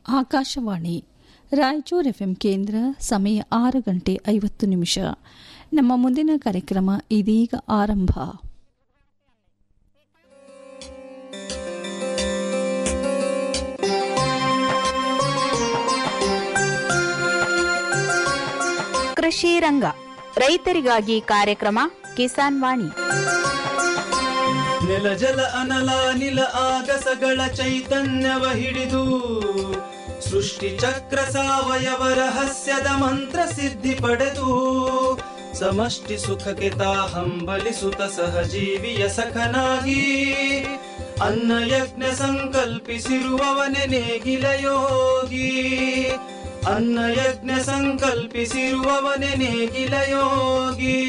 Akashvani Raichur FM ಕೇಂದ್ರ ಸಮಯ ಆರು ಗಂಟೆ ಐವತ್ತು ನಿಮಿಷ ನಮ್ಮ ಮುಂದಿನ ಕಾರ್ಯಕ್ರಮ ಇದೀಗ ಆರಂಭ ಕೃಷಿ ರಂಗ ರೈತರಿಗಾಗಿ ಕಾರ್ಯಕ್ರಮ ಕಿಸಾನ್ ವಾಣಿ ನೆಲ ಜಲ ಅನಲ ನಿಲ ಆಗಸಗಳ ಚೈತನ್ಯವ ಹಿಡಿದು ಸೃಷ್ಟಿ ಚಕ್ರ ಸಾವಯವ ರಹಸ್ಯದ ಮಂತ್ರ ಸಿದ್ಧಿ ಪಡೆದು ಸಮಷ್ಟಿ ಸುಖಕ್ಕೆ ತಾ ಹಂಬಲಿಸುತ್ತ ಸಹಜೀವಿಯ ಸಖನಾಗಿ ಅನ್ನ ಯಜ್ಞ ಸಂಕಲ್ಪಿಸಿರುವವನೆ ನೇಗಿಲ ಯೋಗಿ ಅನ್ನ ಯಜ್ಞ ಸಂಕಲ್ಪಿಸಿರುವವನೆ ನೇಗಿಲ ಯೋಗಿ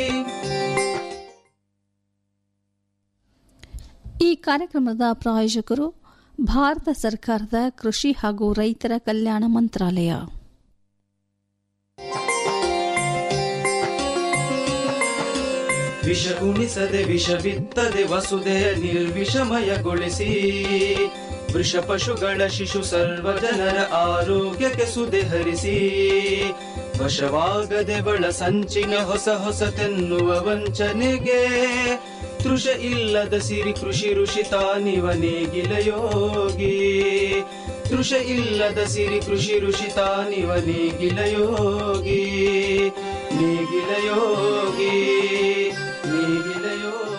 ಈ ಕಾರ್ಯಕ್ರಮದ ಪ್ರಾಯೋಜಕರು ಭಾರತ ಸರ್ಕಾರದ ಕೃಷಿ ಹಾಗೂ ರೈತರ ಕಲ್ಯಾಣ ಮಂತ್ರಾಲಯ ವಿಷ ಉಣಿಸದೆ ವಿಷ ಬಿತ್ತದೆ ವಸುದೆಯ ನಿರ್ವಿಷಮಯಗೊಳಿಸಿ ವೃಷ ಪಶುಗಳ ಶಿಶು ಸರ್ವ ಜನರ ಆರೋಗ್ಯಕ್ಕೆ ಸುದೆ ಹರಿಸಿ ವಶವಾಗದೆ ಬಳ ಸಂಚಿನ ಹೊಸ ಹೊಸತೆನ್ನುವ ವಂಚನೆಗೆ ತೃಷ ಇಲ್ಲದ ಸಿರಿ ಕೃಷಿ ಋಷಿ ತಾನಿವ ನೇಗಿಲ ಯೋಗಿ ತೃಷ ಇಲ್ಲದ ಸಿರಿ ಕೃಷಿ ಋಷಿ ತಾನಿವ ನೇಗಿಲ ಯೋಗಿ ನೇಗಿಲ ಯೋಗಿ ನೇಗಿಲ ಯೋಗಿ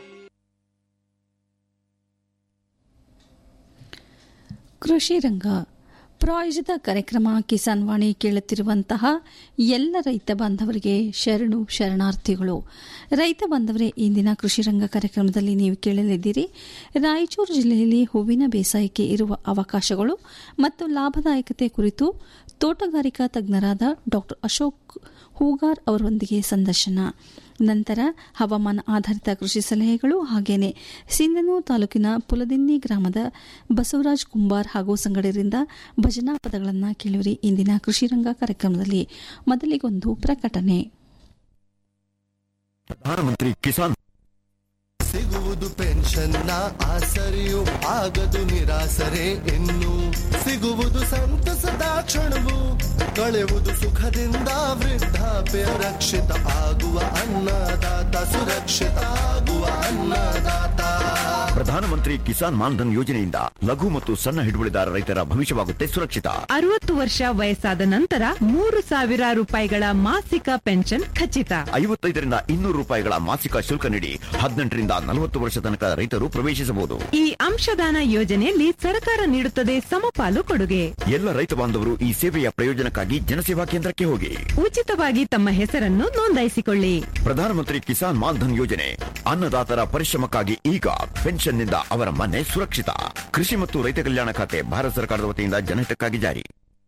ಕೃಷಿ ರಂಗ ಪ್ರಾಯೋಜಿತ ಕಾರ್ಯಕ್ರಮ ಕಿಸಾನ್ ವಾಣಿ ಕೇಳುತ್ತಿರುವಂತಹ ಎಲ್ಲ ರೈತ ಬಾಂಧವರಿಗೆ ಶರಣು ಶರಣಾರ್ಥಿಗಳು ರೈತ ಬಾಂಧವರೇ ಇಂದಿನ ಕೃಷಿ ರಂಗ ಕಾರ್ಯಕ್ರಮದಲ್ಲಿ ನೀವು ಕೇಳಲಿದ್ದೀರಿ ರಾಯಚೂರು ಜಿಲ್ಲೆಯಲ್ಲಿ ಹೂವಿನ ಬೇಸಾಯಕ್ಕೆ ಇರುವ ಅವಕಾಶಗಳು ಮತ್ತು ಲಾಭದಾಯಕತೆ ಕುರಿತು ತೋಟಗಾರಿಕಾ ತಜ್ಞರಾದ ಡಾ ಅಶೋಕ್ ಹೂಗಾರ್ ಅವರೊಂದಿಗೆ ಸಂದರ್ಶನ ನಂತರ ಹವಾಮಾನ ಆಧಾರಿತ ಕೃಷಿ ಸಲಹೆಗಳು ಹಾಗೇನೆ ಸಿಂಧನೂರು ತಾಲೂಕಿನ ಪುಲದಿನ್ನಿ ಗ್ರಾಮದ ಬಸವರಾಜ್ ಕುಂಬಾರ್ ಹಾಗೂ ಸಂಗಡರಿಂದ ಭಜನಾ ಪದಗಳನ್ನು ಕೇಳುವಿರಿ ಇಂದಿನ ಕೃಷಿ ರಂಗ ಕಾರ್ಯಕ್ರಮದಲ್ಲಿ ಮೊದಲಿಗೊಂದು ಪ್ರಕಟಣೆ ಪ್ರಧಾನಮಂತ್ರಿ ಕಿಸಾನ್ ಸಿಗುವುದು ಪೆನ್ಷನ್ನ ಆಸರೆಯು ಆಗದು ನಿರಾಸರೆ ಇನ್ನು ಸಿಗುವುದು ಸಂತಸದ ಕ್ಷಣವು ಕಳೆಯುವುದು ಸುಖದಿಂದ ವೃದ್ಧಾಪ್ಯ ರಕ್ಷಿತ ಆಗುವ ಅನ್ನದಾತ ಸುರಕ್ಷಿತ ಆಗುವ ಅನ್ನದಾತ ಪ್ರಧಾನಮಂತ್ರಿ ಕಿಸಾನ್ ಮಾನ್ಧನ್ ಯೋಜನೆಯಿಂದ ಲಘು ಮತ್ತು ಸಣ್ಣ ಹಿಡುವಳಿದಾರ ರೈತರ ಭವಿಷ್ಯವಾಗುತ್ತೆ ಸುರಕ್ಷಿತ ಅರವತ್ತು ವರ್ಷ ವಯಸ್ಸಾದ ನಂತರ ಮೂರು ಸಾವಿರ ರೂಪಾಯಿಗಳ ಮಾಸಿಕ ಪೆನ್ಷನ್ ಖಚಿತ ಐವತ್ತೈದರಿಂದ ಇನ್ನೂರು ರೂಪಾಯಿಗಳ ಮಾಸಿಕ ಶುಲ್ಕ ನೀಡಿ ಹದಿನೆಂಟರಿಂದ ನಲವತ್ತು ವರ್ಷ ತನಕ ರೈತರು ಪ್ರವೇಶಿಸಬಹುದು ಈ ಅಂಶದಾನ ಯೋಜನೆಯಲ್ಲಿ ಸರ್ಕಾರ ನೀಡುತ್ತದೆ ಸಮಪಾಲು ಕೊಡುಗೆ ಎಲ್ಲ ರೈತ ಬಾಂಧವರು ಈ ಸೇವೆಯ ಪ್ರಯೋಜನಕ್ಕಾಗಿ ಜನಸೇವಾ ಕೇಂದ್ರಕ್ಕೆ ಹೋಗಿ ಉಚಿತವಾಗಿ ತಮ್ಮ ಹೆಸರನ್ನು ನೋಂದಾಯಿಸಿಕೊಳ್ಳಿ ಪ್ರಧಾನಮಂತ್ರಿ ಕಿಸಾನ್ ಮಾನ್ಧನ್ ಯೋಜನೆ ಅನ್ನದಾತರ ಪರಿಶ್ರಮಕ್ಕಾಗಿ ಈಗ ಪೆನ್ಷನ್ನಿಂದ ಅವರ ಮನೆ ಸುರಕ್ಷಿತ ಕೃಷಿ ಮತ್ತು ರೈತ ಕಲ್ಯಾಣ ಖಾತೆ ಭಾರತ ಸರ್ಕಾರದ ವತಿಯಿಂದ ಜನಹಿತಕ್ಕಾಗಿ ಜಾರಿ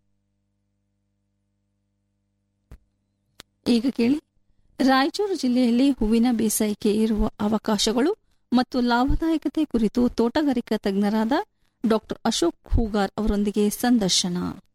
ಈಗ ಕೇಳಿ ರಾಯಚೂರು ಜಿಲ್ಲೆಯಲ್ಲಿ ಹೂವಿನ ಬೇಸಾಯಕ್ಕೆ ಇರುವ ಅವಕಾಶಗಳು ಮತ್ತು ಲಾಭದಾಯಕತೆ ಕುರಿತು ತೋಟಗಾರಿಕಾ ತಜ್ಞರಾದ ಡಾ ಅಶೋಕ್ ಹೂಗಾರ್ ಅವರೊಂದಿಗೆ ಸಂದರ್ಶನ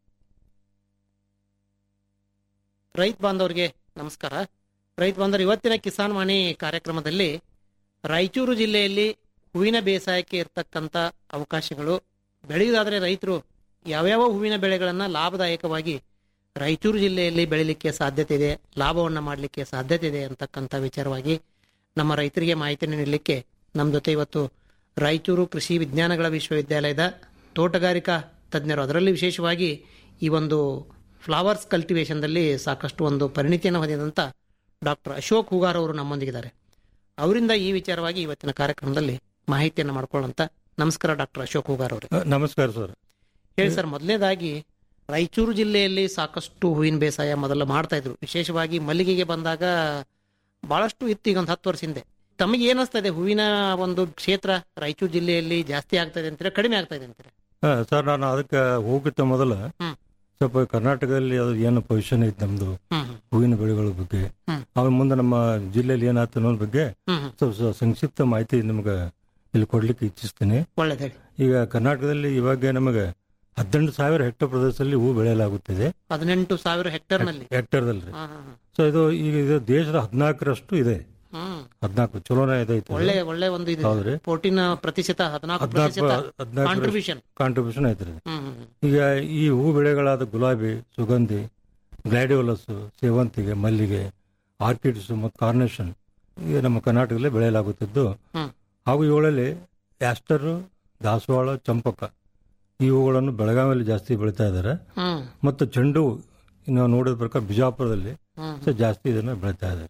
ರೈತ ಬಾಂಧವರಿಗೆ ನಮಸ್ಕಾರ ರೈತ ಬಾಂಧವರು ಇವತ್ತಿನ ಕಿಸಾನ್ ವಾಣಿ ಕಾರ್ಯಕ್ರಮದಲ್ಲಿ ರಾಯಚೂರು ಜಿಲ್ಲೆಯಲ್ಲಿ ಹೂವಿನ ಬೇಸಾಯಕ್ಕೆ ಇರತಕ್ಕಂಥ ಅವಕಾಶಗಳು ಬೆಳೆಯುವುದಾದರೆ ರೈತರು ಯಾವ್ಯಾವ ಹೂವಿನ ಬೆಳೆಗಳನ್ನು ಲಾಭದಾಯಕವಾಗಿ ರಾಯಚೂರು ಜಿಲ್ಲೆಯಲ್ಲಿ ಬೆಳಿಲಿಕ್ಕೆ ಸಾಧ್ಯತೆ ಇದೆ ಲಾಭವನ್ನು ಮಾಡಲಿಕ್ಕೆ ಸಾಧ್ಯತೆ ಇದೆ ಅಂತಕ್ಕಂಥ ವಿಚಾರವಾಗಿ ನಮ್ಮ ರೈತರಿಗೆ ಮಾಹಿತಿಯನ್ನು ನೀಡಲಿಕ್ಕೆ ನಮ್ಮ ಜೊತೆ ಇವತ್ತು ರಾಯಚೂರು ಕೃಷಿ ವಿಜ್ಞಾನಗಳ ವಿಶ್ವವಿದ್ಯಾಲಯದ ತೋಟಗಾರಿಕಾ ತಜ್ಞರು ಅದರಲ್ಲಿ ವಿಶೇಷವಾಗಿ ಈ ಒಂದು ಫ್ಲವರ್ಸ್ ಕಲ್ಟಿವೇಶನ್ದಲ್ಲಿ ಸಾಕಷ್ಟು ಒಂದು ಪರಿಣಿತಿಯನ್ನು ಹೊಂದಿದಂಥ ಡಾಕ್ಟರ್ ಅಶೋಕ್ ಹೂಗಾರ್ ಅವರು ನಮ್ಮೊಂದಿಗಿದ್ದಾರೆ ಅವರಿಂದ ಈ ವಿಚಾರವಾಗಿ ಇವತ್ತಿನ ಕಾರ್ಯಕ್ರಮದಲ್ಲಿ ಮಾಹಿತಿಯನ್ನು ಮಾಡ್ಕೊಳ್ಳೋಂತ ನಮಸ್ಕಾರ ಡಾಕ್ಟರ್ ಅಶೋಕ್ ಹೂಗಾರ್ ಅವರು ಅ, ನಮಸ್ಕಾರ ಸರ್ ಹೇಳಿ ಸರ್ ಮೊದಲನೇದಾಗಿ ರಾಯಚೂರು ಜಿಲ್ಲೆಯಲ್ಲಿ ಸಾಕಷ್ಟು ಹೂವಿನ ಬೇಸಾಯ ಮೊದಲು ಮಾಡ್ತಾ ಇದ್ರು ವಿಶೇಷವಾಗಿ ಮಲ್ಲಿಗೆಗೆ ಬಂದಾಗ ಬಹಳಷ್ಟು ಇತ್ತು ಈಗ ಒಂದು ಹತ್ತು ವರ್ಷ ಹಿಂದೆ ತಮಗೆ ಏನಿಸ್ತದೆ ಹೂವಿನ ಒಂದು ಕ್ಷೇತ್ರ ರಾಯಚೂರು ಜಿಲ್ಲೆಯಲ್ಲಿ ಜಾಸ್ತಿ ಆಗ್ತಾ ಇದೆ ಅಂತೀರಾ ಕಡಿಮೆ ಆಗ್ತಾ ಇದೆ ಅಂತೀರಾ ಆ, ಸರ್ ನಾನು ಅದಕ್ಕೆ ಹೋಗಿತ್ತ ಮೊದಲ ಹ್ಮ್. ಸ್ವಲ್ಪ ಕರ್ನಾಟಕದಲ್ಲಿ ಅದು ಏನು ಪೊಸಿಷನ್ ಐತಿ ನಮ್ದು ಹ್ಮ್ ಹ್ಮ್ ಹೂವಿನ ಬೆಳೆಗಳ ಬಗ್ಗೆ ಹ್ಮ್. ಆಮೇಲೆ ಮುಂದೆ ನಮ್ಮ ಜಿಲ್ಲೆಯಲ್ಲಿ ಏನಾಯ್ತು ಅನ್ನೋದ್ರ ಬಗ್ಗೆ ಹ್ಮ್ ಹ್ಮ್ ಸ್ವಲ್ಪ ಸ್ವಲ್ಪ ಸಂಕ್ಷಿಪ್ತ ಮಾಹಿತಿ ನಿಮ್ಗೆ ಇಲ್ಲಿ ಕೊಡ್ಲಿಕ್ಕೆ ಇಚ್ಛಿಸ್ತೀನಿ ಒಳ್ಳೇದು ಹೇಳಿ ಈಗ ಕರ್ನಾಟಕದಲ್ಲಿ ಇವಾಗ ನಮಗೆ ಹದಿನೆಂಟು ಸಾವಿರ ಹೆಕ್ಟರ್ ಪ್ರದೇಶದಲ್ಲಿ ಹೂ ಬೆಳೆಯಲಾಗುತ್ತಿದೆ ಹದಿನೆಂಟು ಸಾವಿರ ಹೆಕ್ಟೇರ್ ನಲ್ಲಿ ಹೆಕ್ಟರ್ದಲ್ಲಿ ಹಾ ಹಾ ಹಾ ಸೊ ಇದು ಈಗ ಇದು ದೇಶದ ಹದಿನಾಲ್ಕರಷ್ಟು ಇದೆ ಹ್ಮ್ ಹದಿನಾಲ್ಕು ಚಲೋನೇ ಇದೈತೆ ಒಳ್ಳೆ ಒಳ್ಳೆ ಒಂದು ಇದು ಹೌದ್ರಿ ಪ್ರೋಟೀನ್ ಪ್ರತಿಶತ ಹದಿನಾಲ್ಕು ಹದಿನಾಲ್ಕು ಪ್ರತಿಶತ ಹದಿನಾಲ್ಕು ಕಾಂಟ್ರಿಬ್ಯೂಷನ್ ಕಾಂಟ್ರಿಬ್ಯೂಷನ್ ಐತ್ರಿ ಹ್ಮ್ ಹ್ಮ್ ಹ್ಮ್. ಈಗ ಈ ಹೂ ಬೆಳೆಗಳಾದ ಗುಲಾಬಿ ಸುಗಂಧಿ ಗ್ಲಾಡಿಯೋಲಸ್ ಸೇವಂತಿಗೆ ಮಲ್ಲಿಗೆ ಆರ್ಕಿಡ್ಸ್ ಮತ್ತು ಕಾರ್ನೇಷನ್ ಈಗ ನಮ್ಮ ಕರ್ನಾಟಕದಲ್ಲಿ ಬೆಳೆಯಲಾಗುತ್ತಿದ್ದು ಹ್ಮ್. ಹಾಗೂ ಇವುಗಳಲ್ಲಿ ಆಸ್ಟರ್ ದಾಸವಾಳ ಚಂಪಕ ಈ ಹೂಗಳನ್ನು ಬೆಳಗಾವಿಯಲ್ಲಿ ಜಾಸ್ತಿ ಬೆಳೀತಾ ಇದ್ದಾರೆ ಹ್ಮ್ ಮತ್ತು ಚೆಂಡು ಹೂ ನಾವು ನೋಡಿದ ಪ್ರಕಾರ ಬಿಜಾಪುರದಲ್ಲಿ ಹ್ಮ್ ಸೊ ಜಾಸ್ತಿ ಇದನ್ನು ಬೆಳೀತಾ ಇದ್ದಾರೆ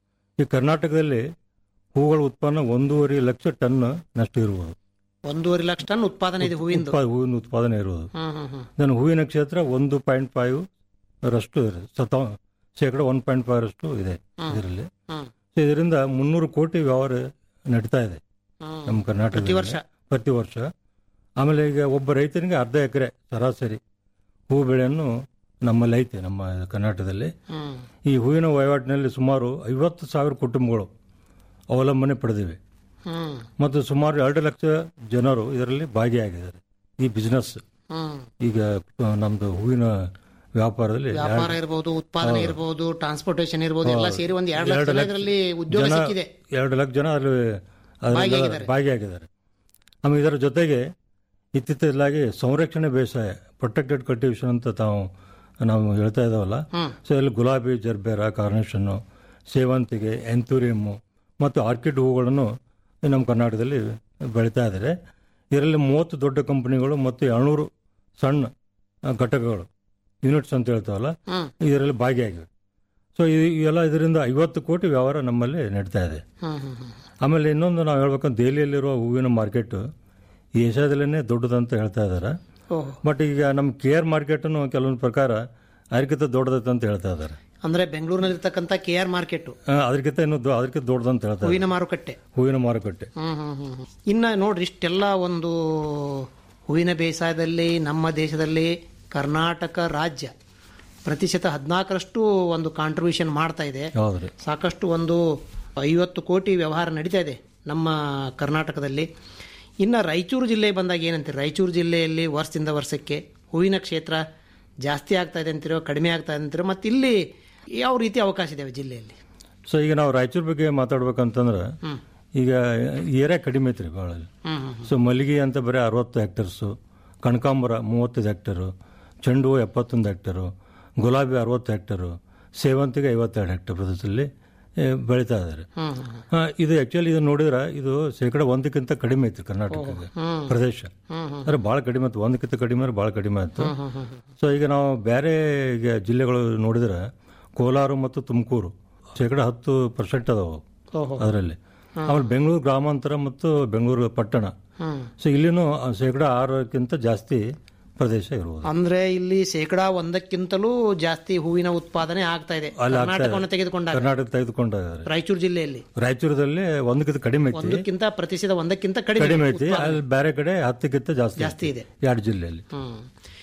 ಈ ಕರ್ನಾಟಕದಲ್ಲಿ ಹೂಗಳ ಉತ್ಪನ್ನ ಒಂದೂವರೆ ಲಕ್ಷ ಟನ್ ನಷ್ಟು ಇರುವುದು ಒಂದೂವರೆ ಲಕ್ಷ ಟನ್ ಉತ್ಪಾದನೆ ಇದೆ ಹೂವಿಂದು ಉತ್ಪಾ- ಹೂವಿನ ಉತ್ಪಾದನೆ ಇರುವುದು ಹ್ಮ್ ಹ್ಮ್ ಹ್ಮ್ ನನ್ನ ಹೂವಿನ ಕ್ಷೇತ್ರ ಒಂದು ಪಾಯಿಂಟ್ ಫೈವ್ ರಷ್ಟು ಇದೆ ಸತ ಶೇಕಡ ಒನ್ ಪಾಯಿಂಟ್ ಫೈವ್ ರಷ್ಟು ಇದೆ ಹ್ಮ್. ಇದರಲ್ಲಿ ಹ್ಮ್ ಸೊ ಇದರಿಂದ ಮುನ್ನೂರು ಕೋಟಿ ವ್ಯವಹಾರ ನಡೀತಾ ಇದೆ ಹ್ಮ್. ನಮ್ಮ ಕರ್ನಾಟಕ ಪ್ರತಿ ವರ್ಷ ಪ್ರತಿ ವರ್ಷ ಆಮೇಲೆ ಈಗ ಒಬ್ಬ ರೈತನಿಗೆ ಅರ್ಧ ಎಕರೆ ಸರಾಸರಿ ಹೂ ಬೆಳೆಯನ್ನು ನಮ್ಮಲ್ಲಿ ಐತೆ ನಮ್ಮ ಕರ್ನಾಟಕದಲ್ಲಿ ಹ್ಮ್ ಈ ಹೂವಿನ ವಹಿವಾಟಿನಲ್ಲಿ ಸುಮಾರು ಐವತ್ತು ಸಾವಿರ ಕುಟುಂಬಗಳು ಅವಲಂಬನೆ ಪಡೆದಿವೆ ಹ್ಮ್ ಮತ್ತು ಸುಮಾರು ಎರಡು ಲಕ್ಷ ಜನರು ಇದರಲ್ಲಿ ಭಾಗಿಯಾಗಿದ್ದಾರೆ ಈ ಬಿಸ್ನೆಸ್ ಹ್ಮ್ ಈಗ ಆ, ನಮ್ದು ಹೂವಿನ ವ್ಯಾಪಾರದಲ್ಲಿ ವ್ಯಾಪಾರ ಇರಬಹುದು ಉತ್ಪಾದನೆ ಇರಬಹುದು ಟ್ರಾನ್ಸ್ಪೋರ್ಟೇಷನ್ ಇರಬಹುದು ಎಲ್ಲ ಸೇರಿ ಒಂದ್ ಎರಡು ಲಕ್ಷ ಜನ ಇದರಲ್ಲಿ ಉದ್ಯೋಗ ಜನ ಸಿಕ್ಕಿದೆ ಎರಡು ಲಕ್ಷ ಜನ ಅದರಲ್ಲಿ ಅದರಲ್ಲಿ ಭಾಗಿಯಾಗಿದ್ದಾರೆ. ಭಾಗಿಯಾಗಿದ್ದಾರೆ ಆಮೇಲೆ ಇದರ ಜೊತೆಗೆ ಇತ್ತೀಚಲಾಗಿ ಸಂರಕ್ಷಣೆ ಬೇಸಾಯ ಪ್ರೊಟೆಕ್ಟೆಡ್ ಕಲ್ಟಿವೇಶನ್ ಅಂತ ತಾವು ನಾವು ಹೇಳ್ತಾ ಇದ್ದಾವಲ್ಲ ಹ್ಮ್. ಸೊ ಇಲ್ಲಿ ಗುಲಾಬಿ ಜರ್ಬೇರ ಕಾರ್ನೇಷನ್ನು ಸೇವಂತಿಗೆ ಎಂತೂರಿಯಮ್ಮು ಮತ್ತು ಆರ್ಕಿಡ್ ಹೂಗಳನ್ನು ನಮ್ಮ ಕರ್ನಾಟಕದಲ್ಲಿ ಬೆಳೀತಾ ಇದ್ದಾರೆ ಇದರಲ್ಲಿ ಮೂವತ್ತು ದೊಡ್ಡ ಕಂಪನಿಗಳು ಮತ್ತು ಏಳ್ನೂರು ಸಣ್ಣ ಆ, ಘಟಕಗಳು ಯೂನಿಟ್ಸ್ ಅಂತ ಹೇಳ್ತಾವಲ್ಲ ಹ್ಮ್ ಇದರಲ್ಲಿ ಭಾಗಿಯಾಗಿವೆ ಸೊ ಎಲ್ಲ ಇದರಿಂದ ಐವತ್ತು ಕೋಟಿ ವ್ಯವಹಾರ ನಮ್ಮಲ್ಲಿ ನಡೀತಾ ಇದೆ ಹ್ಮ್ ಹ್ಮ್ ಹ್ಮ್ ಆಮೇಲೆ ಇನ್ನೊಂದು ನಾವು ಹೇಳ್ಬೇಕಂದ್ರೆ ದೆಹಲಿಯಲ್ಲಿರುವ ಹೂವಿನ ಮಾರ್ಕೆಟ್ ಈ ಏಷ್ಯಾದಲ್ಲೇ ದೊಡ್ಡದಂತ ಹೇಳ್ತಾ ಇದ್ದಾರೆ ಓಹೋ ಬಟ್ ಈಗ ನಮ್ಮ ಕೆ ಆರ್ ಮಾರ್ಕೆಟನ್ನು ಕೆಲವೊಂದು ಪ್ರಕಾರ ಅದಕ್ಕಿಂತ ದೊಡ್ಡದೈತೆ ಅಂತ ಹೇಳ್ತಾ ಇದ್ದಾರೆ ಅಂದ್ರೆ ಬೆಂಗಳೂರಿನಲ್ಲಿ ಇರ್ತಕ್ಕಂಥ ಕೆ ಆರ್ ಮಾರ್ಕೆಟ್ ಆ, ಅದಕ್ಕಿಂತ ಇನ್ನೂ ದೊ- ಅದಕ್ಕಿಂತ ದೊಡ್ಡದಂತ ಹೇಳ್ತಾ ಇದ್ದಾರೆ ಹೂವಿನ ಮಾರುಕಟ್ಟೆ ಹೂವಿನ ಮಾರುಕಟ್ಟೆ ಹ್ಮ್ ಹ್ಮ್ ಹ್ಮ್ ಹ್ಮ್. ಇನ್ನ ನೋಡ್ರಿ ಇಷ್ಟೆಲ್ಲ ಒಂದು ಹೂವಿನ ಬೇಸಾಯದಲ್ಲಿ ನಮ್ಮ ದೇಶದಲ್ಲಿ ಕರ್ನಾಟಕ ರಾಜ್ಯ ಪ್ರತಿಶತ ಹದಿನಾಲ್ಕರಷ್ಟು ಒಂದು ಕಾಂಟ್ರಿಬ್ಯೂಷನ್ ಮಾಡ್ತಾ ಇದೆ ಹೌದ್ರಿ ಸಾಕಷ್ಟು ಒಂದು ಐವತ್ತು ಕೋಟಿ ವ್ಯವಹಾರ ನಡೀತಾ ಇದೆ ನಮ್ಮ ಕರ್ನಾಟಕದಲ್ಲಿ ಇನ್ನು ರಾಯಚೂರು ಜಿಲ್ಲೆ ಬಂದಾಗ ಏನಂತೀರಿ ರಾಯಚೂರು ಜಿಲ್ಲೆಯಲ್ಲಿ ವರ್ಷದಿಂದ ವರ್ಷಕ್ಕೆ ಹೂವಿನ ಕ್ಷೇತ್ರ ಜಾಸ್ತಿ ಆಗ್ತಾ ಇದೆ ಅಂತೀರೋ ಕಡಿಮೆ ಆಗ್ತಾ ಇದೆ ಅಂತೀರೋ ಮತ್ತು ಇಲ್ಲಿ ಯಾವ ರೀತಿ ಅವಕಾಶ ಇದಾವೆ ಜಿಲ್ಲೆಯಲ್ಲಿ ಸೊ ಈಗ ನಾವು ರಾಯಚೂರು ಬಗ್ಗೆ ಮಾತಾಡ್ಬೇಕಂತಂದ್ರೆ ಹ್ಮ್. ಈಗ ಏರಿಯಾ ಕಡಿಮೆ ಐತ್ರಿ ಭಾಳ ಹ್ಮ್ ಹ್ಮ್ ಸೊ ಮಲ್ಲಿಗೆ ಅಂತ ಬರೀ ಅರವತ್ತು ಹೆಕ್ಟರ್ಸು ಕನಕಾಂಬರ ಮೂವತ್ತೈದು ಹೆಕ್ಟರು ಚೆಂಡು ಹೂ ಎಪ್ಪತ್ತೊಂದು ಹೆಕ್ಟರು ಗುಲಾಬಿ ಅರವತ್ತು ಹೆಕ್ಟರು ಸೇವಂತಿಗೆ ಐವತ್ತೆರಡು ಹೆಕ್ಟರ್ ಪ್ರದೇಶದಲ್ಲಿ ಏ, ಬೆಳೀತಾ ಇದ್ದಾರೆ ಹ್ಮ್ ಹ್ಮ್ ಆ, ಇದು ಆಕ್ಚುಲಿ ಇದು ನೋಡಿದ್ರೆ ಇದು ಶೇಕಡ ಒಂದಕ್ಕಿಂತ ಕಡಿಮೆ ಐತಿ ಕರ್ನಾಟಕದ ಪ್ರದೇಶ ಅಂದ್ರೆ ಭಾಳ ಕಡಿಮೆ ಆಯ್ತು ಒಂದಕ್ಕಿಂತ ಕಡಿಮೆ ಅಂದ್ರೆ ಭಾಳ ಕಡಿಮೆ ಆಯ್ತು ಸೊ ಈಗ ನಾವು ಬೇರೆ ಈಗ ಜಿಲ್ಲೆಗಳು ನೋಡಿದ್ರೆ ಕೋಲಾರ ಮತ್ತು ತುಮಕೂರು ಶೇಕಡ ಹತ್ತು ಪರ್ಸೆಂಟ್ ಅದಾವು ಓಹೋ ಅದರಲ್ಲಿ ಆಮೇಲೆ ಬೆಂಗಳೂರು ಗ್ರಾಮಾಂತರ ಮತ್ತು ಬೆಂಗಳೂರು ಪಟ್ಟಣ ಹ್ಮ್ ಸೊ ಇಲ್ಲಿನೂ ಶೇಕಡ ಆರಕ್ಕಿಂತ ಜಾಸ್ತಿ ಪ್ರದೇಶ ಇರುವುದು ಅಂದ್ರೆ ಇಲ್ಲಿ ಶೇಕಡಾ ಒಂದಕ್ಕಿಂತಲೂ ಜಾಸ್ತಿ ಹೂವಿನ ಉತ್ಪಾದನೆ ಆಗ್ತಾ ಇದೆ ಅಲ್ಲಿ ಆಗ್ತಾ ಇದೆ. ಕರ್ನಾಟಕವನ್ನು ತೆಗೆದುಕೊಂಡಾಗ ಕರ್ನಾಟಕ ತೆಗೆದುಕೊಂಡಿದ್ದಾರೆ ರಾಯಚೂರು ಜಿಲ್ಲೆಯಲ್ಲಿ ರಾಯಚೂರದಲ್ಲಿ ಒಂದಕ್ಕಿಂತ ಕಡಿಮೆ ಐತಿ ಒಂದಕ್ಕಿಂತ ಪ್ರತಿಶತ ಒಂದಕ್ಕಿಂತ ಕಡಿಮೆ ಕಡಿಮೆ ಐತಿ ಉತ್ಪಾದನೆ. ಅಲ್ಲಿ ಬೇರೆ ಕಡೆ ಹತ್ತಕ್ಕಿಂತ ಜಾಸ್ತಿ ಜಾಸ್ತಿ ಇದೆ ಎರಡು ಜಿಲ್ಲೆಯಲ್ಲಿ ಹ್ಮ್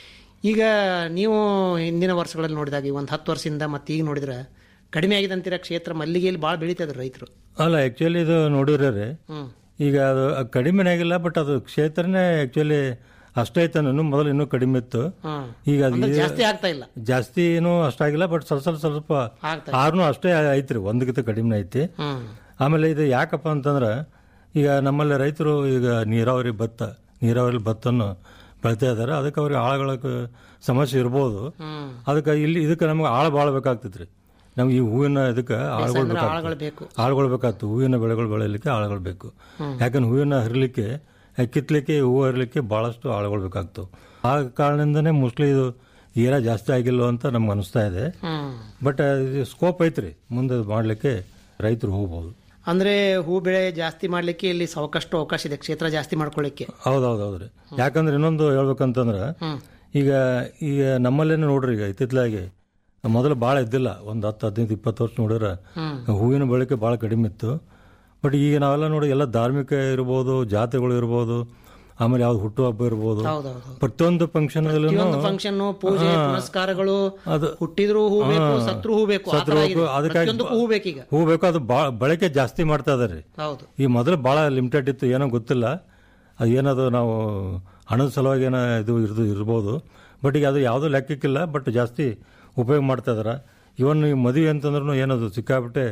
ಈಗ ನೀವು ಹಿಂದಿನ ವರ್ಷಗಳಲ್ಲಿ ನೋಡಿದಾಗ ಈ ಒಂದು ಹತ್ತು ವರ್ಷದಿಂದ ಮತ್ತೆ ಈಗ ನೋಡಿದ್ರೆ ಕಡಿಮೆ ಆಗಿದೆ ಅಂತೀರ ಕ್ಷೇತ್ರ ಮಲ್ಲಿಗೆಯಲ್ಲಿ ಭಾಳ ಬೆಳೀತದ್ರು ರೈತರು ಅಲ್ಲ ಆಕ್ಚುಲಿ ಇದು ನೋಡಿದ್ರೆ ಹ್ಮ್ ಈಗ ಅದು ಕಡಿಮೆನೇ ಆಗಿಲ್ಲ ಬಟ್ ಅದು ಕ್ಷೇತ್ರನೇ ಆಕ್ಚುಲಿ ಅಷ್ಟೇ ಐತೆ ನಾನು ಮೊದಲು ಇನ್ನೂ ಕಡಿಮೆ ಇತ್ತು ಹ್ಮ್ ಈಗ ಅದು ಅಂದ್ರೆ ಈ- ಜಾಸ್ತಿ ಆಗ್ತಾ ಇಲ್ಲ ಜಾಸ್ತಿ ಏನು ಅಷ್ಟಾಗಿಲ್ಲ ಬಟ್ ಸ್ವಲ್ಪ ಸ್ವಲ್ಪ ಸ್ವಲ್ಪ ಆಗ್ತಾ ಆರ್ನು ಅಷ್ಟೇ ಐತ್ರಿ ಒಂದಕ್ಕಿಂತ ಕಡಿಮೆ ಐತಿ ಹ್ಮ್ ಆಮೇಲೆ ಇದು ಯಾಕಪ್ಪ ಅಂತಂದ್ರೆ ಈಗ ನಮ್ಮಲ್ಲಿ ರೈತರು ಈಗ ನೀರಾವರಿ ಭತ್ತ ನೀರಾವರಿ ಭತ್ತನ್ನು ಬೆಳಿತಾ ಇದ್ದಾರೆ ಅದಕ್ಕೆ ಅವ್ರಿಗೆ ಆಳುಗಳ ಸಮಸ್ಯೆ ಇರ್ಬೋದು ಹ್ಮ್ ಅದಕ್ಕೆ ಇಲ್ಲಿ ಇದಕ್ಕೆ ನಮ್ಗೆ ಆಳು ಭಾಳ ಬೇಕಾಗ್ತೈತ್ರಿ ನಮ್ಗೆ ಈ ಹೂವಿನ ಇದಕ್ಕೆ ಆಳುಗಳು ಅಂದ್ರೆ ಬೇಕಾಗ್ತದೆ ಆಳುಗಳು ಬೇಕು ಆಳುಗಳು ಬೇಕಾಗ್ತದೆ ಹೂವಿನ ಬೆಳೆಗಳು ಬೆಳೆಯಲಿಕ್ಕೆ ಆಳುಗಳು ಬೇಕು ಯಾಕಂದ್ರೆ ಹೂವಿನ ಹರಿಲಿಕ್ಕೆ ಕಿತ್ಲಿಕ್ಕೆ ಹೂವು ಹರಿಲಿಕ್ಕೆ ಭಾಳಷ್ಟು ಆಳುಗಳು ಬೇಕಾಗ್ತವೆ ಆ ಕಾರಣದಿಂದನೇ ಮೋಸ್ಟ್ಲಿ ಇದು ಏರ ಜಾಸ್ತಿ ಆಗಿಲ್ಲ ಅಂತ ನಮ್ಗೆ ಅನಿಸ್ತಾ ಇದೆ ಹ್ಮ್ ಬಟ್ ಸ್ಕೋಪ್ ಐತ್ರಿ ಮುಂದೆ ಮಾಡಲಿಕ್ಕೆ ರೈತರು ಹೋಗ್ಬೋದು ಅಂದ್ರೆ ಹೂ ಬೆಳೆ ಜಾಸ್ತಿ ಮಾಡ್ಲಿಕ್ಕೆ ಇಲ್ಲಿ ಸಾಕಷ್ಟು ಅವಕಾಶ ಇದೆ ಕ್ಷೇತ್ರ ಜಾಸ್ತಿ ಮಾಡ್ಕೊಳ್ಳಿಕ್ಕೆ ಹೌದೌದು ಹೌದ್ರಿ ಯಾಕಂದ್ರೆ ಇನ್ನೊಂದು ಹೇಳ್ಬೇಕಂತಂದ್ರೆ ಹ್ಮ್ ಈಗ ಈಗ ನಮ್ಮಲ್ಲೇನೆ ನೋಡ್ರಿ ಈಗ ಇತ್ತಿತ್ತಲಾಗಿ ಮೊದಲು ಭಾಳ ಇದ್ದಿಲ್ಲ ಒಂದು ಹತ್ತು ಹದಿನೈದು ಇಪ್ಪತ್ತು ವರ್ಷ ನೋಡಿದ್ರೆ ಹ್ಮ್ ಹೂವಿನ ಬಳಕೆ ಭಾಳ ಕಡಿಮೆ ಇತ್ತು ಬಟ್ ಈಗ ನಾವೆಲ್ಲ ನೋಡಿ ಎಲ್ಲ ಧಾರ್ಮಿಕ ಇರ್ಬೋದು ಜಾತಿಗಳು ಇರ್ಬೋದು ಆಮೇಲೆ ಯಾವ್ದು ಹುಟ್ಟುಹಬ್ಬ ಇರ್ಬೋದು ಹೌದೌದು ಪ್ರತಿಯೊಂದು ಫಂಕ್ಷನ್ ಪ್ರತಿಯೊಂದು ಫಂಕ್ಷನ್ ಪೂಜೆ ಪುನಸ್ಕಾರಗಳು ಅದು ಹುಟ್ಟಿದ್ರು ಹೂ ಬೇಕು ಸತ್ರು ಹೂ ಬೇಕು ಆ ಥರ ಆಗಿದೆ. ಅದಕ್ಕಾಗಿ ಪ್ರತಿಯೊಂದಕ್ಕೂ ಹೂ ಬೇಕೀಗ ಹೂ ಬೇಕು ಅದು ಭಾಳ ಬಳಕೆ ಜಾಸ್ತಿ ಮಾಡ್ತಾ ಇದಾರೆ ಹೌದು ಈ ಮೊದಲು ಭಾಳ ಲಿಮಿಟೆಡ್ ಇತ್ತು ಏನೋ ಗೊತ್ತಿಲ್ಲ ಅದು ಏನದು ನಾವು ಹಣದ ಸಲುವಾಗಿ ಏನೋ ಇದು ಇರ್ದು ಇರ್ಬೋದು ಬಟ್ ಈಗ ಅದು ಯಾವುದೂ ಲೆಕ್ಕಕ್ಕಿಲ್ಲ ಬಟ್ ಜಾಸ್ತಿ ಉಪಯೋಗ ಮಾಡ್ತಾ ಇದಾರೆ ಇವನ್ ಈ ಮದುವೆ ಅಂತಂದ್ರೂ ಏನದು ಸಿಕ್ಕಾಬಿಟ್ಟೆ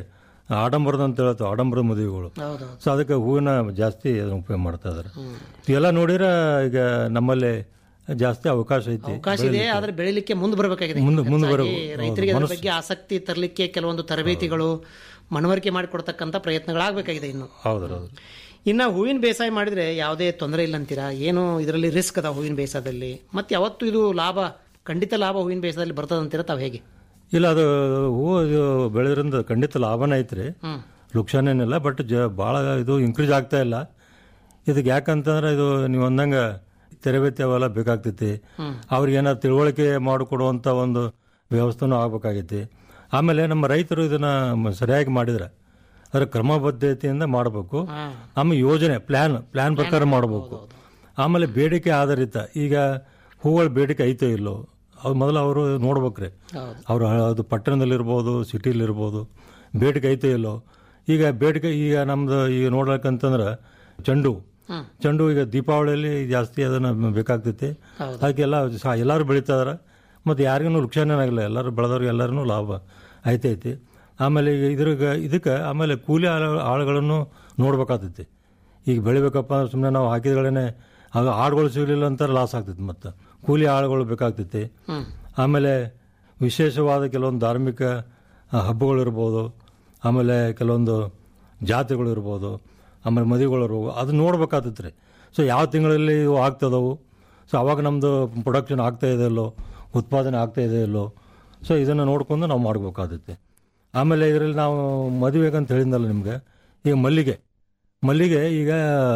ಆಡಂಬರದ ಅಂತ ಹೇಳ್ತಾವೆ ಆಡಂಬರದ ಮದುವೆಗಳು ಹೌದು ಸೊ ಅದಕ್ಕೆ ಹೂವಿನ ಜಾಸ್ತಿ ಅದನ್ನ ಉಪಯೋಗ ಮಾಡ್ತಾ ಇದಾರೆ ಇವೆಲ್ಲ ನೋಡಿದ್ರೆ ಈಗ ನಮ್ಮಲ್ಲಿ ಜಾಸ್ತಿ ಅವಕಾಶ ಐತಿ ಅವಕಾಶ ಇದೆ ಆದ್ರೆ ಬೆಳಿಲಿಕ್ಕೆ ಮುಂದೆ ಬರಬೇಕಾಗಿದೆ ಮುಂದೆ ಮುಂದೆ ಬರೋ ಹೆಚ್ಚಾಗಿ ರೈತರಿಗೆ ಅದ್ರ ಬಗ್ಗೆ ಆಸಕ್ತಿ ತರಲಿಕ್ಕೆ ಕೆಲವೊಂದು ತರಬೇತಿಗಳು ಮನವರಿಕೆ ಮಾಡಿಕೊಡ್ತಕ್ಕಂಥ ಪ್ರಯತ್ನಗಳಾಗಬೇಕಾಗಿದೆ ಇನ್ನು ಹೌದು ಹೌದು ಇನ್ನ ಹೂವಿನ ಬೇಸಾಯ ಮಾಡಿದ್ರೆ ಯಾವುದೇ ತೊಂದರೆ ಇಲ್ಲ ಅಂತೀರಾ ಏನು ಇದರಲ್ಲಿ ರಿಸ್ಕ್ ಅದ ಹೂವಿನ ಬೇಸಾಯದಲ್ಲಿ ಮತ್ತೆ ಯಾವತ್ತು ಇದು ಲಾಭ ಖಂಡಿತ ಲಾಭ ಹೂವಿನ ಬೇಸಾಯದಲ್ಲಿ ಬರ್ತದಂತೀರಾ ತಾವು ಹೇಗೆ ಇಲ್ಲ ಅದು ಹೂವು ಇದು ಬೆಳೆದ್ರಿಂದ ಖಂಡಿತ ಲಾಭನೇ ಐತ್ರಿ ಲುಕ್ಷಾನ್ ಏನಿಲ್ಲ ಬಟ್ ಜ ಭಾಳ ಇದು ಇನ್ಕ್ರೀಸ್ ಆಗ್ತಾ ಇಲ್ಲ ಇದಕ್ಕೆ ಯಾಕಂತಂದ್ರೆ ಇದು ನೀವು ಅಂದಂಗೆ ತರಬೇತಿ ಅವೆಲ್ಲ ಬೇಕಾಗ್ತೈತಿ ಅವ್ರಿಗೆ ಏನಾದ್ರು ತಿಳುವಳಿಕೆ ಮಾಡಿಕೊಡುವಂಥ ಒಂದು ವ್ಯವಸ್ಥೆನೂ ಆಗ್ಬೇಕಾಗೈತಿ ಆಮೇಲೆ ನಮ್ಮ ರೈತರು ಇದನ್ನ ಮ- ಸರಿಯಾಗಿ ಮಾಡಿದ್ರೆ ಅದರ ಕ್ರಮಬದ್ಧತೆಯಿಂದ ಮಾಡಬೇಕು ಆಮೇಲೆ ಯೋಜನೆ ಪ್ಲಾನ್ ಪ್ಲಾನ್ ಪ್ರಕಾರ ಮಾಡಬೇಕು ಆಮೇಲೆ ಬೇಡಿಕೆ ಆಧಾರಿತ ಈಗ ಹೂಗಳ ಬೇಡಿಕೆ ಐತೋ ಇಲ್ಲೋ ಅವ್ರು ಮೊದಲು ಅವರು ನೋಡ್ಬೇಕ್ರಿ ಅವರು ಅದು ಪಟ್ಟಣದಲ್ಲಿರ್ಬೋದು ಸಿಟಿಲಿರ್ಬೋದು ಬೇಡಿಕೆ ಐತೋ ಇಲ್ಲೋ ಈಗ ಬೇಡಿಕೆ ಈಗ ನಮ್ದು ಈಗ ನೋಡ್ಬೇಕಂತಂದ್ರೆ ಚೆಂಡು ಚೆಂಡು ಈಗ ದೀಪಾವಳಿಯಲ್ಲಿ ಜಾಸ್ತಿ ಅದನ್ನ ಬೇಕಾಗ್ತೈತಿ ಅದಕ್ಕೆಲ್ಲ ಸ- ಎಲ್ಲರೂ ಬೆಳೀತಾ ಇದಾರೆ ಮತ್ತು ಯಾರಿಗೂ ನುಕ್ಸಾನ ಆಗಿಲ್ಲ ಎಲ್ಲರೂ ಬೆಳೆದವ್ರಿಗೆ ಎಲ್ಲರೂ ಲಾಭ ಐತೈತಿ ಆಮೇಲೆ ಈಗ ಇದ್ರಾಗ ಇದಕ್ಕೆ ಆಮೇಲೆ ಕೂಲಿ ಆಳು ಆಳುಗಳನ್ನು ನೋಡ್ಬೇಕಾಗ್ತೈತಿ ಈಗ ಬೆಳಿಬೇಕಪ್ಪ ಅಂದ್ರೆ ಸುಮ್ಮನೆ ನಾವು ಹಾಕಿದ್ಗಳೇ ಆಗ ಆಳುಗಳು ಸಿಗಲಿಲ್ಲ ಅಂತ ಲಾಸ್ ಆಗ್ತೈತಿ ಮತ್ತು ಕೂಲಿ ಆಳುಗಳು ಬೇಕಾಗ್ತೈತಿ ಆಮೇಲೆ ವಿಶೇಷವಾದ ಕೆಲವೊಂದು ಧಾರ್ಮಿಕ ಆ, ಹಬ್ಬಗಳಿರ್ಬೋದು ಆಮೇಲೆ ಕೆಲವೊಂದು ಜಾತ್ರೆಗಳು ಇರ್ಬೋದು ಆಮೇಲೆ ಮದುವೆಗಳು ಇರ್ಬೋದು ಅದು ನೋಡ್ಬೇಕಾಗ್ತೈತೆ ರೀ ಸೊ ಯಾವ ತಿಂಗಳಲ್ಲಿ ಇವು ಆಗ್ತದವು ಸೊ ಅವಾಗ ನಮ್ಮದು ಪ್ರೊಡಕ್ಷನ್ ಆಗ್ತಾ ಇದೆ ಇಲ್ಲೋ ಉತ್ಪಾದನೆ ಆಗ್ತಾ ಇದೆ ಇಲ್ಲೋ ಸೊ ಇದನ್ನು ನೋಡ್ಕೊಂಡು ನಾವು ಮಾಡ್ಬೇಕಾಗ್ತೈತಿ ಆಮೇಲೆ ಇದರಲ್ಲಿ ನಾವು ಮದುವೆಗೆ ಅಂತ ಹೇಳಿದ್ನಲ್ಲ ನಿಮಗೆ ಈಗ ಮಲ್ಲಿಗೆ ಮಲ್ಲಿಗೆ ಈಗ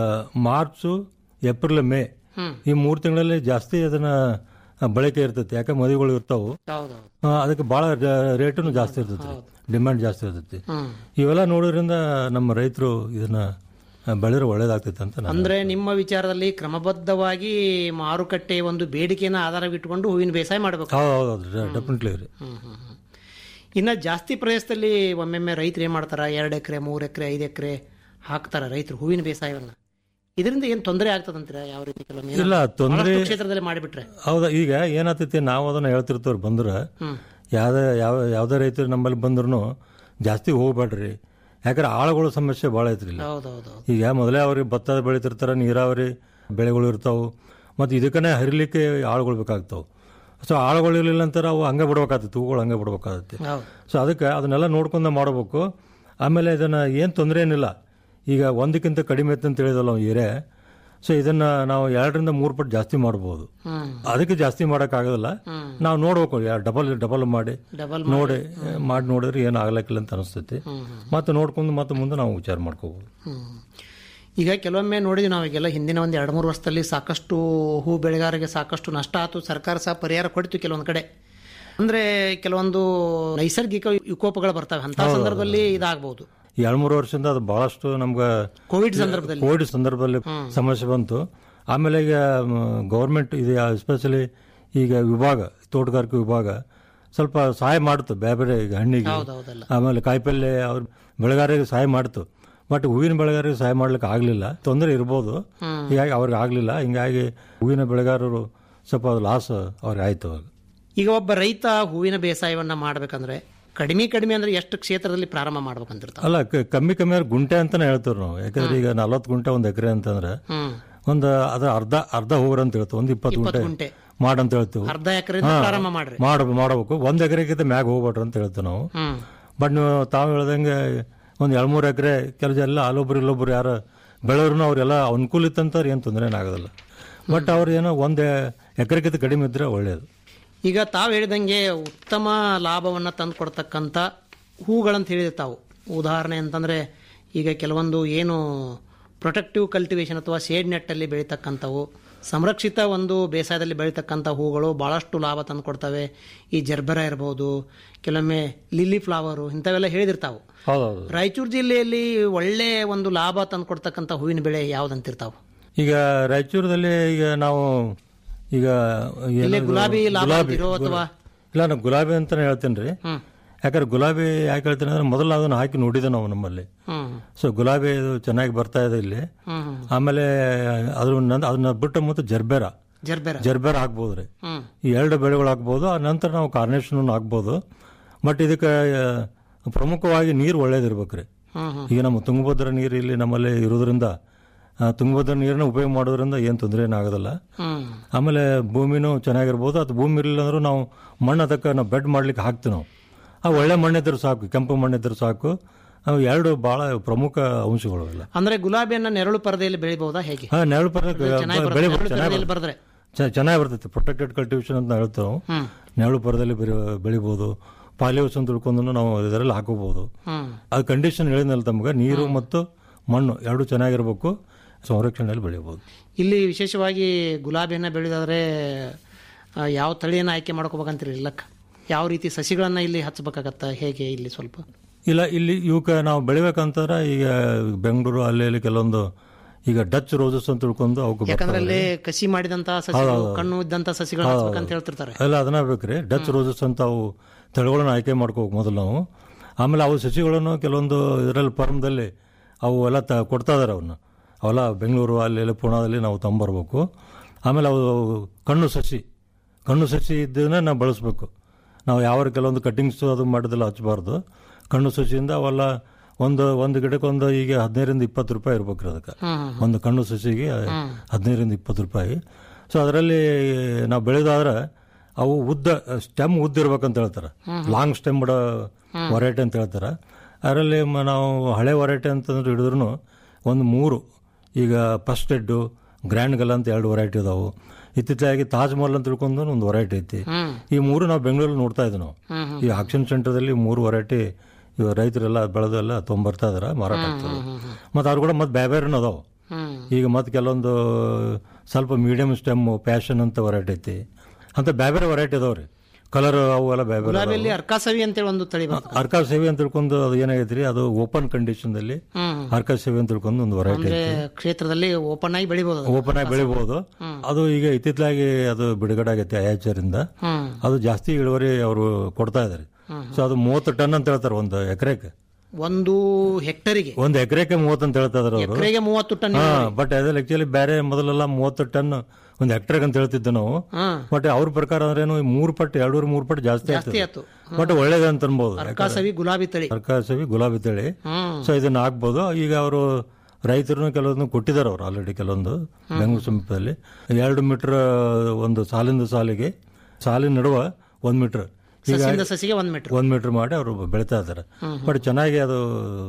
ಮಾರ್ಚು ಏಪ್ರಿಲ್ ಮೇ ಈ ಮೂರು ತಿಂಗಳಲ್ಲಿ ಜಾಸ್ತಿ ಅದನ್ನ ಬಳಕೆ ಇರ್ತೈತಿ ಯಾಕೆ ಮದುವೆಗಳು ಇರ್ತಾವು ಹೌದೌದು ಆ, ಅದಕ್ಕೆ ಭಾಳ ರೇಟನು ಜಾಸ್ತಿ ಇರ್ತೈತಿ ಡಿಮ್ಯಾಂಡ್ ಜಾಸ್ತಿ ಇರ್ತೈತಿ ಇವೆಲ್ಲ ನೋಡೋದ್ರಿಂದ ನಮ್ಮ ರೈತರು ಇದನ್ನ ಬೆಳೆದ್ರೆ ಒಳ್ಳೇದಾಗ್ತೈತೆ ಅಂತ ನಾನು ಅಂದ್ರೆ ನಿಮ್ಮ ವಿಚಾರದಲ್ಲಿ ಕ್ರಮಬದ್ಧವಾಗಿ ಮಾರುಕಟ್ಟೆ ಒಂದು ಬೇಡಿಕೆನ ಆಧಾರವಿಟ್ಟುಕೊಂಡು ಹೂವಿನ ಬೇಸಾಯ ಮಾಡಬೇಕು ಹೌದು ಹೌದು ಹೌದು ಡೆಫಿನೆಟ್ಲಿ ರೀ ಇನ್ನ ಜಾಸ್ತಿ ಪ್ರದೇಶದಲ್ಲಿ ಒಮ್ಮೆಮ್ಮೆ ರೈತರು ಏನ್ ಮಾಡ್ತಾರ ಎರಡು ಎಕರೆ ಮೂರು ಎಕರೆ ಐದು ಎಕರೆ ಹಾಕ್ತಾರ ರೈತರು ಹೂವಿನ ಬೇಸಾಯವನ್ನ ಇದರಿಂದ ಏನ್ ತೊಂದರೆ ಆಗ್ತದಂತೀರಾ ಯಾವ ರೀತಿ ಕೆಲವೊಮ್ಮೆ ಇಲ್ಲ ತೊಂದರೆ ಬಹಳಷ್ಟು ಕ್ಷೇತ್ರದಲ್ಲಿ ಮಾಡಿಬಿಟ್ರೆ ಹೌದಾ ಈಗ ಏನಾಗ್ತೈತಿ ನಾವು ಅದನ್ನ ಹೇಳ್ತಿರ್ತವ್ರು ಬಂದ್ರೆ ಯಾವ್ದೇ ಯಾವ ಯಾವುದೇ ರೈತರು ನಮ್ಮಲ್ಲಿ ಬಂದ್ರು ಜಾಸ್ತಿ ಹೋಗ್ಬೇಡ್ರಿ ಯಾಕಂದ್ರೆ ಆಳುಗಳ ಸಮಸ್ಯೆ ಭಾಳ ಐತ್ರಿ ಇಲ್ಲಿ ಹೌದೌದು ಈಗ ಮೊದಲೇ ಅವ್ರಿಗೆ ಭತ್ತ ಬೆಳಿತಿರ್ತಾರೆ ನೀರಾವರಿ ಬೆಳೆಗಳು ಇರ್ತಾವೆ ಮತ್ತು ಇದಕ್ಕನೇ ಹರಿಲಿಕ್ಕೆ ಆಳುಗಳು ಬೇಕಾಗ್ತಾವೆ ಸೊ ಆಳುಗಳು ಇರಲಿಲ್ಲ ಅಂತಾರೆ ಅವು ಹಂಗೆ ಬಿಡ್ಬೇಕಾಗ್ತೈತಿ ಹೂಗಳು ಹಂಗೆ ಬಿಡ್ಬೇಕಾಗತ್ತೆ ಹೌದು ಸೊ ಅದಕ್ಕೆ ಅದನ್ನೆಲ್ಲ ನೋಡ್ಕೊಂಡು ಮಾಡಬೇಕು ಆಮೇಲೆ ಇದನ್ನು ಏನು ತೊಂದರೆ ಏನಿಲ್ಲ ಈಗ ಒಂದಕ್ಕಿಂತ ಕಡಿಮೆ ಐತೆ ಅಂತ ಹೇಳಿದಲ್ಲ ಏರೆ ಸೊ ಇದನ್ನ ನಾವು ಎರಡರಿಂದ ಮೂರು ಪಟ್ಟು ಜಾಸ್ತಿ ಮಾಡ್ಬೋದು ಅದಕ್ಕೆ ಜಾಸ್ತಿ ಮಾಡೋಕ್ಕಾಗೋದಿಲ್ಲ ನಾವು ನೋಡ್ಬೇಕು ಡಬಲ್ ಡಬಲ್ ಮಾಡಿ ಡಬಲ್ ನೋಡಿ ಮಾಡಿ ನೋಡಿದ್ರೆ ಏನು ಆಗ್ಲಕ್ಕಿಲ್ಲ ಅಂತ ಅನಿಸ್ತೈತಿ ಮತ್ತೆ ನೋಡ್ಕೊಂಡು ಮತ್ತೆ ಮುಂದೆ ನಾವು ವಿಚಾರ ಮಾಡ್ಕೋಬೋದು ಈಗ ಕೆಲವೊಮ್ಮೆ ನೋಡಿದ್ವಿ ನಾವೀಗೆಲ್ಲ ಹಿಂದಿನ ಒಂದು ಎರಡು ಮೂರು ವರ್ಷದಲ್ಲಿ ಸಾಕಷ್ಟು ಹೂ ಬೆಳೆಗಾರರಿಗೆ ಸಾಕಷ್ಟು ನಷ್ಟ ಆಯ್ತು ಸರ್ಕಾರ ಸಹ ಪರಿಹಾರ ಕೊಡ್ತು ಕೆಲವೊಂದು ಕಡೆ ಅಂದ್ರೆ ಕೆಲವೊಂದು ನೈಸರ್ಗಿಕ ವಿಕೋಪಗಳು ಬರ್ತವೆ ಅಂತ ಸಂದರ್ಭದಲ್ಲಿ ಇದಾಗಬಹುದು ಈ ಎರಡು ಮೂರು ವರ್ಷದಿಂದ ಅದು ಬಹಳಷ್ಟು ನಮ್ಗೆ ಕೋವಿಡ್ ಸಂದರ್ಭದಲ್ಲಿ ಕೋವಿಡ್ ಸಂದರ್ಭದಲ್ಲಿ ಸಮಸ್ಯೆ ಬಂತು ಆಮೇಲೆ ಈಗ ಗೌರ್ಮೆಂಟ್ ಇದು ಎಸ್ಪೆಷಲಿ ಈಗ ವಿಭಾಗ ತೋಟಗಾರಿಕೆ ವಿಭಾಗ ಸ್ವಲ್ಪ ಸಹಾಯ ಮಾಡ್ತು ಬೇರೆ ಬೇರೆ ಈಗ ಹಣ್ಣಿಗೆ ಹೌದೌದಲ್ಲ ಆಮೇಲೆ ಕಾಯಿಪಲ್ಯ ಅವ್ರ ಬೆಳೆಗಾರರಿಗೆ ಸಹಾಯ ಮಾಡ್ತು ಬಟ್ ಹೂವಿನ ಬೆಳೆಗಾರರಿಗೆ ಸಹಾಯ ಮಾಡ್ಲಿಕ್ಕೆ ಆಗಲಿಲ್ಲ ತೊಂದರೆ ಇರ್ಬೋದು ಹೀಗಾಗಿ ಅವ್ರಿಗೆ ಆಗಲಿಲ್ಲ ಹಿಂಗಾಗಿ ಹೂವಿನ ಬೆಳೆಗಾರರು ಸ್ವಲ್ಪ ಲಾಸ್ ಅವ್ರಿಗೆ ಆಯ್ತು ಅವಾಗ ಈಗ ಒಬ್ಬ ರೈತ ಹೂವಿನ ಬೇಸಾಯವನ್ನ ಮಾಡ್ಬೇಕಂದ್ರೆ ಕಡಿಮೆ ಕಡಿಮೆ ಅಂದ್ರೆ ಎಷ್ಟು ಕ್ಷೇತ್ರದಲ್ಲಿ ಪ್ರಾರಂಭ ಮಾಡ್ಬೇಕಂತಿರ್ತಾವ ಅಲ್ಲ ಕ- ಕಮ್ಮಿ ಕಮ್ಮಿ ಅಂದ್ರೆ ಗುಂಟೆ ಅಂತಾನೆ ಹೇಳ್ತೀವಿ ನಾವು ಯಾಕಂದ್ರೆ ಈಗ ನಲ್ವತ್ತು ಗುಂಟೆ ಒಂದು ಎಕರೆ ಅಂತಂದ್ರೆ ಹ್ಮ್ ಒಂದು ಅದ್ರ ಅರ್ಧ ಅರ್ಧ ಹೋಗ್ರ ಅಂತ ಹೇಳ್ತೀವಿ ಒಂದು ಇಪ್ಪತ್ತು ಗುಂಟೆ ಗುಂಟೆ ಮಾಡಂತ ಹೇಳ್ತೀವಿ ಅರ್ಧ ಎಕರೆಯಿಂದ ಪ್ರಾರಂಭ ಮಾಡ್ರಿ ಮಾಡ ಮಾಡಬೇಕು ಒಂದ್ ಎಕರೆಗಿಂತ ಮ್ಯಾಗ ಹೋಗ್ಬೇಡ್ರಿ ಅಂತ ಹೇಳ್ತೀವಿ ನಾವು ಹ್ಮ್ ಬಟ್ ನೀವು ತಾವು ಹೇಳ್ದಂಗೆ ಒಂದು ಎರಡು ಮೂರು ಎಕರೆ ಕೆಲಸ ಎಲ್ಲ ಅಲ್ಲೊಬ್ರು ಇಲ್ಲೊಬ್ರು ಯಾರು ಬೆಳೆದ್ರು ಅವರೆಲ್ಲ ಅನುಕೂಲ ಇತ್ತಂತಾರೆ ಏನು ತೊಂದರೆ ಆಗೋದಿಲ್ಲ ಬಟ್ ಅವ್ರು ಏನೋ ಒಂದು ಎಕರೆಗಿಂತ ಕಡಿಮೆ ಇದ್ರೆ ಒಳ್ಳೇದು ಈಗ ತಾವು ಹೇಳಿದಂಗೆ ಉತ್ತಮ ಲಾಭವನ್ನು ತಂದು ಕೊಡ್ತಕ್ಕಂಥ ಹೂಗಳಂತ ಹೇಳಿದೆ ತಾವು ಉದಾಹರಣೆ ಅಂತಂದ್ರೆ ಈಗ ಕೆಲವೊಂದು ಏನು ಪ್ರೊಟೆಕ್ಟಿವ್ ಕಲ್ಟಿವೇಶನ್ ಅಥವಾ ಶೇಡ್ ನೆಟ್ಟಲ್ಲಿ ಬೆಳೀತಕ್ಕಂಥವು ಸಂರಕ್ಷಿತ ಒಂದು ಬೇಸಾಯದಲ್ಲಿ ಬೆಳೀತಕ್ಕಂಥ ಹೂಗಳು ಭಾಳಷ್ಟು ಲಾಭ ತಂದು ಕೊಡ್ತವೆ ಈ ಜರ್ಬೆರ ಇರ್ಬೋದು ಕೆಲವೊಮ್ಮೆ ಲಿಲ್ಲಿ ಫ್ಲವರು ಇಂಥವೆಲ್ಲ ಹೇಳಿದಿರ್ತಾವು ಹೌದೌದು ರಾಯಚೂರು ಜಿಲ್ಲೆಯಲ್ಲಿ ಒಳ್ಳೆ ಒಂದು ಲಾಭ ತಂದು ಕೊಡ್ತಕ್ಕಂಥ ಹೂವಿನ ಬೆಳೆ ಯಾವ್ದಂತಿರ್ತಾವು ಈಗ ರಾಯಚೂರದಲ್ಲಿ ಈಗ ನಾವು ಈಗ ಏನು ಇಲ್ಲೇ ಇದು ಗುಲಾಬಿ ಲಾಭ ಗುಲಾಬಿ ಅಂತೀರೋ ಅಥವಾ ಇಲ್ಲ ನಾನು ಗುಲಾಬಿ ಅಂತಾನೆ ಹೇಳ್ತೇನೆ ರೀ ಹ್ಮ್ ಯಾಕಂದ್ರೆ ಗುಲಾಬಿ ಯಾಕೆ ಹೇಳ್ತೇನೆ ಅಂದ್ರೆ ಮೊದಲು ಅದನ್ನು ಹಾಕಿ ನೋಡಿದೆ ನಾವು ನಮ್ಮಲ್ಲಿ ಹ್ಮ್ ಸೊ ಗುಲಾಬಿ ಇದು ಚೆನ್ನಾಗಿ ಬರ್ತಾ ಇದೆ ಇಲ್ಲಿ ಹ್ಮ್ ಆಮೇಲೆ ಅದ್ರ ನಂದ್- ಅದನ್ನ ಬಿಟ್ಟು ಮತ್ತೆ ಜರ್ಬೇರ ಜರ್ಬೆರ ಜರ್ಬೇರ ಹಾಕ್ಬೋದು ರೀ ಹ್ಮ್ ಈ ಎರಡು ಬೆಳೆಗಳು ಹಾಕ್ಬೋದು ಆ ನಂತರ ನಾವು ಕಾರ್ನೇಷನ್ ಹಾಕ್ಬೋದು ಬಟ್ ಇದಕ್ಕೆ ಆ, ಪ್ರಮುಖವಾಗಿ ನೀರು ಒಳ್ಳೇದಿರ್ಬೇಕ್ರಿ ಈಗ ನಮ್ಮ ತುಂಗಭದ್ರಾ ನೀರು ಇಲ್ಲಿ ನಮ್ಮಲ್ಲಿ ಇರೋದ್ರಿಂದ ಆ, ತುಂಗಭದ್ರಾ ನೀರನ್ನ ಉಪಯೋಗ ಮಾಡೋದ್ರಿಂದ ಏನು ತೊಂದರೆ ಏನಾಗೋದಿಲ್ಲ ಆಮೇಲೆ ಭೂಮಿನೂ ಚೆನ್ನಾಗಿರ್ಬೋದು ಅದು ಭೂಮಿ ಇರಲಿಲ್ಲ ಅಂದ್ರೂ ನಾವು ಮಣ್ಣು ಅದಕ್ಕೆ ನಾವು ಬೆಡ್ ಮಾಡ್ಲಿಕ್ಕೆ ಹಾಕ್ತೀವಿ ನಾವು ಆ ಒಳ್ಳೆ ಮಣ್ಣಿದ್ರೆ ಸಾಕು ಕೆಂಪು ಮಣ್ಣಿದ್ರೆ ಸಾಕು ಅವು ಎರಡು ಬಹಳ ಪ್ರಮುಖ ಅಂಶಗಳು ಎಲ್ಲ ಅಂದ್ರೆ ಗುಲಾಬಿಯನ್ನ ನೆರಳು ಪರದೆಯಲ್ಲಿ ಬೆಳಿಬಹುದಾ ಹೇಗೆ ಹಾ ನೆರಳು ಪರ ಚೆನ್ನಾಗಿ ಬರುತ್ತೆ. ಬೆಳಿಬೋದು ನೆರಳು ಚೆನ್ನಾಗಿ ಪರದೆಯಲ್ಲಿ ಬರೆದ್ರೆ ಚೆನ್ನಾಗಿ ಬರ್ತೈತೆ ಪ್ರೊಟೆಕ್ಟೆಡ್ ಕಲ್ಟಿವೇಶನ್ ಅಂತ ನಾವು ಹೇಳ್ತೇವೆ ನಾವು. ನೆರಳು ಪರದಲ್ಲಿ ಬೆಳಿ ಬೆಳಿಬೋದು ಪಾಲಿಹೌಸ್ ಅಂತ ತಿಳ್ಕೊಂಡು ನಾವು ಇದರಲ್ಲಿ ಹಾಕೋಬಹುದು ಅದು ಕಂಡೀಷನ್ ಹೇಳಿದ್ನಲ್ಲ ತಮ್ಗೆ ನೀರು ಮತ್ತು ಮಣ್ಣು ಎರಡು ಚೆನ್ನಾಗಿರ್ಬೇಕು ಸಂರಕ್ಷಣೆಯಲ್ಲಿ ಬೆಳಿಬಹುದು ಇಲ್ಲಿ ವಿಶೇಷವಾಗಿ ಗುಲಾಬಿಯನ್ನ ಬೆಳೆದಾದ್ರೆ ಆ, ಯಾವ ತಳಿಯನ್ನ ಆಯ್ಕೆ ಮಾಡ್ಕೋಬೇಕಂತೀರಿ ಇಲ್ಲಕ್ಕ ಯಾವ ರೀತಿ ಸಸಿಗಳನ್ನ ಇಲ್ಲಿ ಹಚ್ಚಬೇಕಾಗತ್ತ ಹೇಗೆ ಇಲ್ಲಿ ಸ್ವಲ್ಪ ಇಲ್ಲ ಇಲ್ಲಿ ಇವಕ್ಕೆ ನಾವು ಬೆಳಿಬೇಕಂತಂದ್ರೆ ಈಗ ಬೆಂಗಳೂರು ಅಲ್ಲಿ ಇಲ್ಲಿ ಕೆಲವೊಂದು ಈಗ ಡಚ್ ರೋಸಸ್ ಅಂತ ತಿಳ್ಕೊಂಡು ಅವಕ್ಕೆ ಯಾಕಂದ್ರೆ ಬರ್ತಾವೆ. ಅಲ್ಲಿ ಕಸಿ ಮಾಡಿದಂತ ಸಸಿಗಳು ಕಣ್ಣು ಇದ್ದಂತ ಸಸಿಗಳನ್ನ ಹಚ್ಬೇಕಂತ ಹೇಳ್ತಿರ್ತಾರೆ ಎಲ್ಲ ಅದನ್ನ ಬೇಕ್ರಿ ಡಚ್ ರೋಸಸ್ ಅಂತ ಅವು ತಳಿಗಳನ್ನ ಆಯ್ಕೆ ಮಾಡ್ಕೋಬೇಕು ಮೊದಲು ನಾವು ಆಮೇಲೆ ಅವು ಸಸಿಗಳನ್ನು ಕೆಲವೊಂದು ಇದರಲ್ಲಿ ಫಾರ್ಮ್ದಲ್ಲಿ ಅವು ಎಲ್ಲ ತ ಕೊಡ್ತಾ ಇದಾರೆ ಅವನ್ನ ಅವೆಲ್ಲ ಬೆಂಗಳೂರು ಅಲ್ಲಿ ಎಲ್ಲ ಪುಣಾದಲ್ಲಿ ನಾವು ತೊಂಬರ್ಬೇಕು ಆಮೇಲೆ ಅವು ಕಣ್ಣು ಸಸಿ ಕಣ್ಣು ಸಸಿ ಇದ್ದನ್ನ ನಾವು ಬಳಸಬೇಕು ನಾವು ಯಾವ ಕೆಲವೊಂದು ಕಟ್ಟಿಂಗ್ಸ್ ಅದು ಮಾಡಿದೆಲ್ಲ ಹಚ್ಚಬಾರ್ದು ಕಣ್ಣು ಸಸಿಯಿಂದ ಅವೆಲ್ಲ ಒಂದು ಒಂದು ಗಿಡಕ್ಕೆ ಒಂದು ಈಗ ಹದಿನೈದರಿಂದ ಇಪ್ಪತ್ತು ರೂಪಾಯಿ ಇರ್ಬೇಕ್ರಿ ಅದಕ್ಕೆ ಒಂದು ಕಣ್ಣು ಸಸಿಗೆ ಹದಿನೈದರಿಂದ ಇಪ್ಪತ್ತು ರೂಪಾಯಿ ಸೊ ಅದರಲ್ಲಿ ನಾವು ಬೆಳೆದಾದ್ರೆ ಅವು ಉದ್ದ ಸ್ಟೆಮ್ ಉದ್ದ ಇರ್ಬೇಕಂತ ಹೇಳ್ತಾರೆ ಲಾಂಗ್ ಸ್ಟೆಮ್ ವೆರೈಟಿ ಅಂತ ಹೇಳ್ತಾರೆ ಅದರಲ್ಲಿ ಮ- ನಾವು ಹಳೆ ವೆರೈಟಿ ಅಂತಂದ್ರೆ ಹಿಡಿದ್ರು ಒಂದು ಮೂರು ಈಗ ಫಸ್ಟ್ ಎಡ್ಡು ಗ್ರ್ಯಾಂಡ್ ಗಲ್ ಅಂತ ಎರಡು ವೆರೈಟಿ ಅದಾವು ಇತ್ತೀಚೆಗೆ ತಾಜ್ ಮಹಲ್ ಅಂತ ತಿಳ್ಕೊಂಡು ಒಂದು ವೆರೈಟಿ ಐತಿ ಈ ಮೂರು ನಾವು ಬೆಂಗಳೂರಲ್ಲಿ ನೋಡ್ತಾ ಇದ್ವಿ ನಾವು ಈ ಆಕ್ಷನ್ ಸೆಂಟರ್ದಲ್ಲಿ ಮೂರು ವೆರೈಟಿ ಇವ ರೈತರೆಲ್ಲ ಬೆಳೆದೆಲ್ಲ ತೊಗೊಂಬರ್ತಾ ಇದಾರೆ ಮಾರಾಟ ಆಗ್ತದೆ ಮತ್ತು ಅವ್ರು ಕೂಡ ಮತ್ತೆ ಬೇರೆ ಬೇರೆನೂ ಅದಾವು ಈಗ ಮತ್ತೆ ಕೆಲವೊಂದು ಸ್ವಲ್ಪ ಮೀಡಿಯಂ ಸ್ಟೆಮ್ ಪ್ಯಾಷನ್ ಅಂತ ವೆರೈಟಿ ಐತಿ ಅಂತ ಬೇರೆ ಬೇರೆ ವೆರೈಟಿ ಅದಾವ್ರಿ ಕಲರ್ ಅವು ಎಲ್ಲ ಬೇರೆ ಬೇರೆ ಗುಲಾಬಿಯಲ್ಲಿ ಅರ್ಕಾಸವಿ ಅಂತೇಳಿ ಒಂದು ತಳಿ ಬರ್ತದೆ ಅರ್ಕಾ ಸೇವೆ ಅಂತ ತಿಳ್ಕೊಂಡು ಅದು ಏನಾಗೈತ್ರಿ ಅದು ಓಪನ್ ಕಂಡೀಷನ್ದಲ್ಲಿ ಅರ್ಕಾ ಸೇವೆ ಅಂತ ತಿಳ್ಕೊಂಡು ಒಂದು ವೆರೈಟಿ ಅಂದ್ರೆ ಐತಿ ಕ್ಷೇತ್ರದಲ್ಲಿ ಓಪನ್ ಆಗಿ ಬೆಳಿಬಹುದು ಅದು. ಓಪನ್ ಆಗಿ ಬೆಳಿಬಹುದು ಅದು ಈಗ ಇತ್ತಿತ್ತಲಾಗಿ ಅದು ಬಿಡುಗಡೆ ಆಗೈತೆ ಐಎಚ್ಆರಿಂದ ಅದು ಜಾಸ್ತಿ ಇಳುವರಿ ಅವರು ಕೊಡ್ತಾ ಇದಾರೆ ಸೊ ಅದು ಮೂವತ್ತು ಟನ್ ಅಂತ ಹೇಳ್ತಾರೆ ಒಂದು ಎಕರೆಗೆ ಒಂದು ಹೆಕ್ಟರಿಗೆ ಒಂದು ಎಕರೆಗೆ ಮೂವತ್ತು ಅಂತ ಹೇಳ್ತಾ ಇದಾರೆ ಅವರು ಎಕರೆಗೆ ಮೂವತ್ತು ಟನ್ ಹಾ ಬಟ್ ಅದ್ರಲ್ಲಿ ಆಕ್ಚುಲಿ ಬೇರೆ ಮೊದಲೆಲ್ಲ ಮೂವತ್ತು ಟನ್ ಒಂದು ಹೆಕ್ಟರ್ಗೆ ಅಂತ ಹೇಳ್ತಿದ್ದೆ ನಾವು ಬಟ್ ಅವ್ರ ಪ್ರಕಾರ ಅಂದ್ರೇನು ಈ ಮೂರು ಪಟ್ಟು ಎರಡೂರು ಮೂರು ಪಟ್ಟು ಜಾಸ್ತಿ ಆಗ್ತದೆ ಆಯ್ತು. ಬಟ್ ಒಳ್ಳೇದು ಅಂತ ಅನ್ಬೋದು ಅರ್ಕಾಸವಿ ಗುಲಾಬಿ ತಳಿ ಸರ್ಕಾರಸವಿ ಗುಲಾಬಿ ತಳಿ ಸೊ ಇದನ್ನ ಹಾಕ್ಬೋದು ಈಗ ಅವರು ರೈತರು ಕೆಲವೊಂದು ಕೊಟ್ಟಿದ್ದಾರೆ ಅವರು ಆಲ್ರೆಡಿ ಕೆಲವೊಂದು ಬೆಂಗಳೂರು ಸಮೀಪದಲ್ಲಿ ಎರಡು ಮೀಟರ್ ಒಂದು ಸಾಲಿಂದ ಸಾಲಿಗೆ ಸಾಲಿನ ನಡುವ ಒಂದ್ ಮೀಟರ್ ಈಗ ಸಸಿಯಿಂದ ಸಸಿಗೆ ಒಂದ್ ಮೀಟರ್ ಒಂದ್ ಮೀಟರ್ ಮಾಡಿ ಅವರು ಬೆಳಿತಾ ಇದ್ದಾರೆ ಬಟ್ ಚೆನ್ನಾಗಿ ಅದು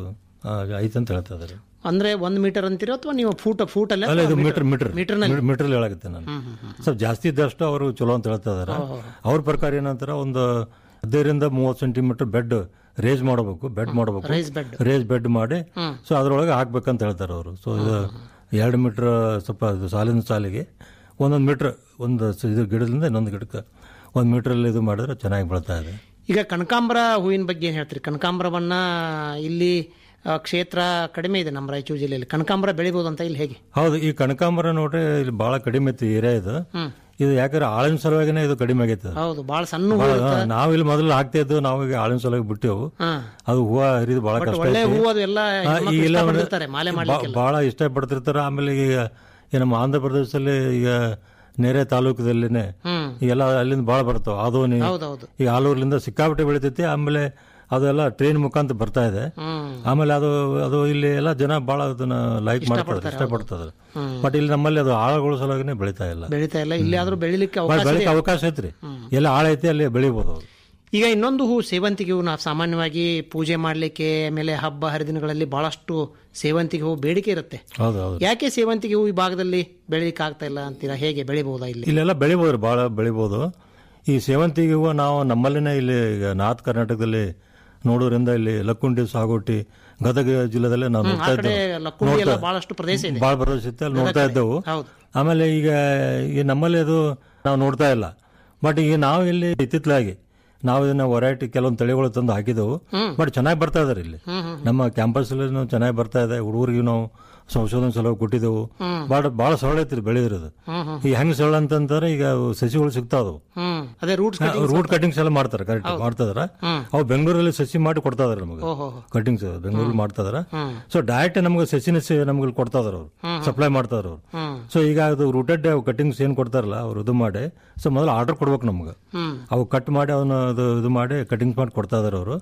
ಆ, ಐತಂತ ಹೇಳ್ತಾ ಇದ್ದಾರೆ ಅಂದ್ರೆ ಒಂದ್ ಮೀಟರ್ ಅಂತೀರೋ ಅಥವಾ ನೀವು ಫೂಟ್ ಫೂಟ್ ಅಲ್ಲೇ ಅಲ್ಲ ಇದು ಮೀಟರ್ ಮೀಟರ್ ಮೀಟರ್ನಲ್ಲಿ ಮೀಟರ್ ಹೇಳಾಗುತ್ತೆ ನಾನು ಸ್ವಲ್ಪ ಜಾಸ್ತಿ ಇದ್ದಷ್ಟು ಅವರು ಚಲೋ ಅಂತ ಹೇಳ್ತಾ ಇದಾರೆ ಅವ್ರ ಪ್ರಕಾರ ಏನಂತಾರ ಒಂದು ಹದಿನೈದರಿಂದ ಮೂವತ್ತು ಸೆಂಟಿಮೀಟರ್ ಬೆಡ್ ರೇಸ್ ಮಾಡಬೇಕು ಬೆಡ್ ಮಾಡಬೇಕು ರೈಸ್ ಬೆಡ್ ರೇಸ್ ಬೆಡ್ ಮಾಡಿ ಸೊ ಅದ್ರೊಳಗೆ ಹಾಕ್ಬೇಕಂತ ಹೇಳ್ತಾರೆ ಅವರು ಸೊ ಇದು ಎರಡು ಮೀಟರ್ ಸ್ವಲ್ಪ ಇದು ಸಾಲಿನ ಸಾಲಿಗೆ ಒಂದೊಂದು ಮೀಟರ್ ಒಂದು ಸ- ಇದು ಗಿಡದಿಂದ ಇನ್ನೊಂದು ಗಿಡಕ್ಕೆ ಒಂದು ಮೀಟ್ರಲ್ಲಿ ಇದು ಮಾಡಿದ್ರೆ ಚೆನ್ನಾಗಿ ಬೆಳ್ತಾ ಇದೆ ಈಗ ಕನಕಾಂಬರ ಹೂವಿನ ಬಗ್ಗೆ ಏನ್ ಹೇಳ್ತೀರಿ ಕನಕಾಂಬರವನ್ನ ಇಲ್ಲಿ ಆ, ಕ್ಷೇತ್ರ ಕಡಿಮೆ ಇದೆ ನಮ್ಮ ರಾಯಚೂರು ಜಿಲ್ಲೆಯಲ್ಲಿ ಕನಕಾಂಬರ ಬೆಳಿಬಹುದು ಅಂತ ಇಲ್ಲಿ ಹೇಗೆ ಹೌದು ಈ ಕನಕಾಂಬರ ನೋಡ್ರಿ ಇಲ್ಲಿ ಬಹಳ ಕಡಿಮೆ ಐತಿ ಏರಿಯಾ ಇದು ಇದು ಯಾಕಂದ್ರೆ ಆಳಿನ ಸಲುವಾಗಿನೇ ಇದು ಕಡಿಮೆ ಆಗೈತೆ ಹೌದು ಬಹಳ ಸಣ್ಣ ಹೂ ಬಹಳ- ನಾವು ಇಲ್ಲಿ ಮೊದಲು ಹಾಕ್ತಾ ಇದ್ದು ನಾವು ಈಗ ಆಳಿನ ಸಲುವಾಗಿ ಬಿಟ್ಟೆವು ಅದು ಹೂವ ಹರಿದು ಬಹಳ ಕಷ್ಟ ಒಳ್ಳೆ ಐತಿ. ಹೂ ಅದು ಎಲ್ಲ ಹಾ, ಹೆಣ್ಮಕ್ಳು ಈಗ ಇಲ್ಲ ಅಂದ್ರೆ ಇಷ್ಟಪಡ್ತಿರ್ತಾರೆ ಮಾಲೆ ಮಾಡ್ಲಿಕ್ಕೆಲ್ಲ. ಬಹಳ ಇಷ್ಟಪಡ್ತಿರ್ತಾರೆ ಆಮೇಲೆ ಈಗ ಈ ನಮ್ಮ ಆಂಧ್ರ ಪ್ರದೇಶದಲ್ಲಿ ಈಗ ನೆರೆ ತಾಲೂಕದಲ್ಲಿನೇ ಈಗೆಲ್ಲ ಅಲ್ಲಿಂದ ಬಹಳ ಬರ್ತಾವ ಆದೋನಿ ಹೌದೌದು ಈಗ ಆಲೂರ್ಲಿಂದ ಸಿಕ್ಕಾಪಟ್ಟೆ ಬೆಳಿತೈತಿ ಆಮೇಲೆ ಅದೆಲ್ಲ ಟ್ರೈನ್ ಮುಖಾಂತರ ಬರ್ತಾ ಇದೆ ಆಮೇಲೆ ಅದು ಅದು ಇಲ್ಲಿ ಎಲ್ಲ ಜನ ಬಹಳ ಅದನ್ನ ಲೈಕ್ ಮಾಡ್ತಾರೆ ಇಷ್ಟಪಡ್ತಾರೆ ಬಟ್ ಇಲ್ಲಿ ನಮ್ಮಲ್ಲಿ ಅದು ಆಳಗಳ ಸಲುವಾಗಿನೇ ಬೆಳಿತಾ ಇಲ್ಲ ಬೆಳಿತಾ ಇಲ್ಲ ಇಲ್ಲಿ ಆದ್ರೂ ಬೆಳಿಲಿಕ್ಕೆ ಬಟ್ ಅವಕಾಶ ಬೆಳಿಗ್ಗೆ ಇದೆ. ಅವಕಾಶ ಐತ್ರಿ ಎಲ್ಲ ಆಳ ಐತಿ ಅಲ್ಲಿ ಬೆಳಿಬೋದು ಅವ್ರು ಈಗ ಇನ್ನೊಂದು ಹೂ ಸೇವಂತಿಗೆ ಹೂ ನಾವು ಸಾಮಾನ್ಯವಾಗಿ ಪೂಜೆ ಮಾಡ್ಲಿಕ್ಕೆ ಆಮೇಲೆ ಹಬ್ಬ ಹರಿದಿನಗಳಲ್ಲಿ ಬಹಳಷ್ಟು ಸೇವಂತಿಗೆ ಹೂ ಬೇಡಿಕೆ ಇರುತ್ತೆ ಹೌದು ಹೌದು ಯಾಕೆ ಸೇವಂತಿಗೆ ಹೂ ಈ ಭಾಗದಲ್ಲಿ ಬೆಳಿಲಿಕ್ಕೆ ಆಗ್ತಾ ಇಲ್ಲ ಅಂತೀರಾ ಹೇಗೆ ಬೆಳಿಬಹುದಾ ಇಲ್ಲಿ ಇಲ್ಲೆಲ್ಲ ಬೆಳಿಬೋದು ಭಾಳ ಬೆಳಿಬೋದು ಈ ಸೇವಂತಿಗೆ ಹೂವು ನಾವು ನಮ್ಮಲ್ಲಿನೇ ಇಲ್ಲಿ ಈಗ ನಾರ್ತ್ ಕರ್ನಾಟಕದಲ್ಲಿ ನೋಡೋದ್ರಿಂದ ಇಲ್ಲಿ ಲಕ್ಕುಂಡಿ ಸಾಗೋಟಿ ಗದಗ ಜಿಲ್ಲೆದಲ್ಲೇ ನಾವು ನೋಡ್ತಾ ಆ ಕಡೆ ಇದ್ದೇವೆ ಲಕ್ಕುಂಡಿ ಎಲ್ಲ ಬಹಳಷ್ಟು ಪ್ರದೇಶ ಇದೆ ಭಾಳ ಪ್ರದೇಶ ಇತ್ತು ಅಲ್ಲಿ ನೋಡ್ತಾ ಇದ್ದೆವು ಹೌದು ಆಮೇಲೆ ಈಗ ಈ ನಮ್ಮಲ್ಲಿ ಅದು ನಾವು ನೋಡ್ತಾ ಇಲ್ಲ ಬಟ್ ಈಗ ನಾವು ಇಲ್ಲಿ ಇತ್ತಿತ್ತಲಾಗಿ ನಾವು ಇದನ್ನ ವೆರೈಟಿ ಕೆಲವೊಂದು ತಳಿಗಳು ತಂದು ಹಾಕಿದೆವು ಬಟ್ ಚೆನ್ನಾಗಿ ಬರ್ತಾ ಇದಾರೆ ಇಲ್ಲಿ ನಮ್ಮ ಕ್ಯಾಂಪಸ್ ಅಲ್ಲಿ ಚೆನ್ನಾಗಿ ಬರ್ತಾ ಇದೆ ಹುಡುಗರಿಗೆ ನಾವು ಸಂಶೋಧನೆ ಸಲುವಾಗಿ ಕೊಟ್ಟಿದ್ದೆವು ಬಹಳ ಬಹಳ ಸರಳ ಐತ್ರಿ ಬೆಳೆದಿರೋದು ಈಗ ಹೆಂಗ್ ಸರಳ ಅಂತಂದ್ರೆ ಈಗ ಅವು ಸಸಿಗಳು ಸಿಗ್ತಾವ ಹ್ಮ್ ಅದೇ ರೂಟ್ಸ್ ರೂಟ್ ಕಟಿಂಗ್ಸ್ ಎಲ್ಲ ಮಾಡ್ತಾರೆ ಕರೆಕ್ಟ್ ಮಾಡ್ತಾ ಇದಾರೆ ಅವು ಬೆಂಗಳೂರಲ್ಲಿ ಸಸಿ ಮಾಡಿ ಕೊಡ್ತಾ ಇದಾರೆ ನಮಗೆ ಓಹೋ ಕಟಿಂಗ್ಸ್ ಬೆಂಗಳೂರಲ್ಲಿ ಮಾಡ್ತಾ ಇದಾರೆ ಸೊ ಡೈರೆಕ್ಟ್ ನಮ್ಗೆ ಸಸಿನ ಸಿ- ನಮ್ಗೆ ಕೊಡ್ತಾ ಇದಾರೆ ಅವರು ಸಪ್ಲೈ ಮಾಡ್ತಾ ಇದಾರೆ ಅವರು ಸೊ ಈಗ ಅದು ರೂಟೆಡ್ ಕಟಿಂಗ್ಸ್ ಏನ್ ಕೊಡ್ತಾರಲ್ಲ ಅವ್ರು ಇದು ಮಾಡಿ ಸೊ ಮೊದಲು ಆರ್ಡರ್ ಕೊಡ್ಬೇಕು ನಮ್ಗೆ ಅವು ಕಟ್ ಮಾಡಿ ಅವನ್ನ ಅದು ಇದು ಮಾಡಿ ಕಟಿಂಗ್ಸ್ ಮಾಡಿ ಕೊಡ್ತಾ ಇದಾರೆ ಅವರು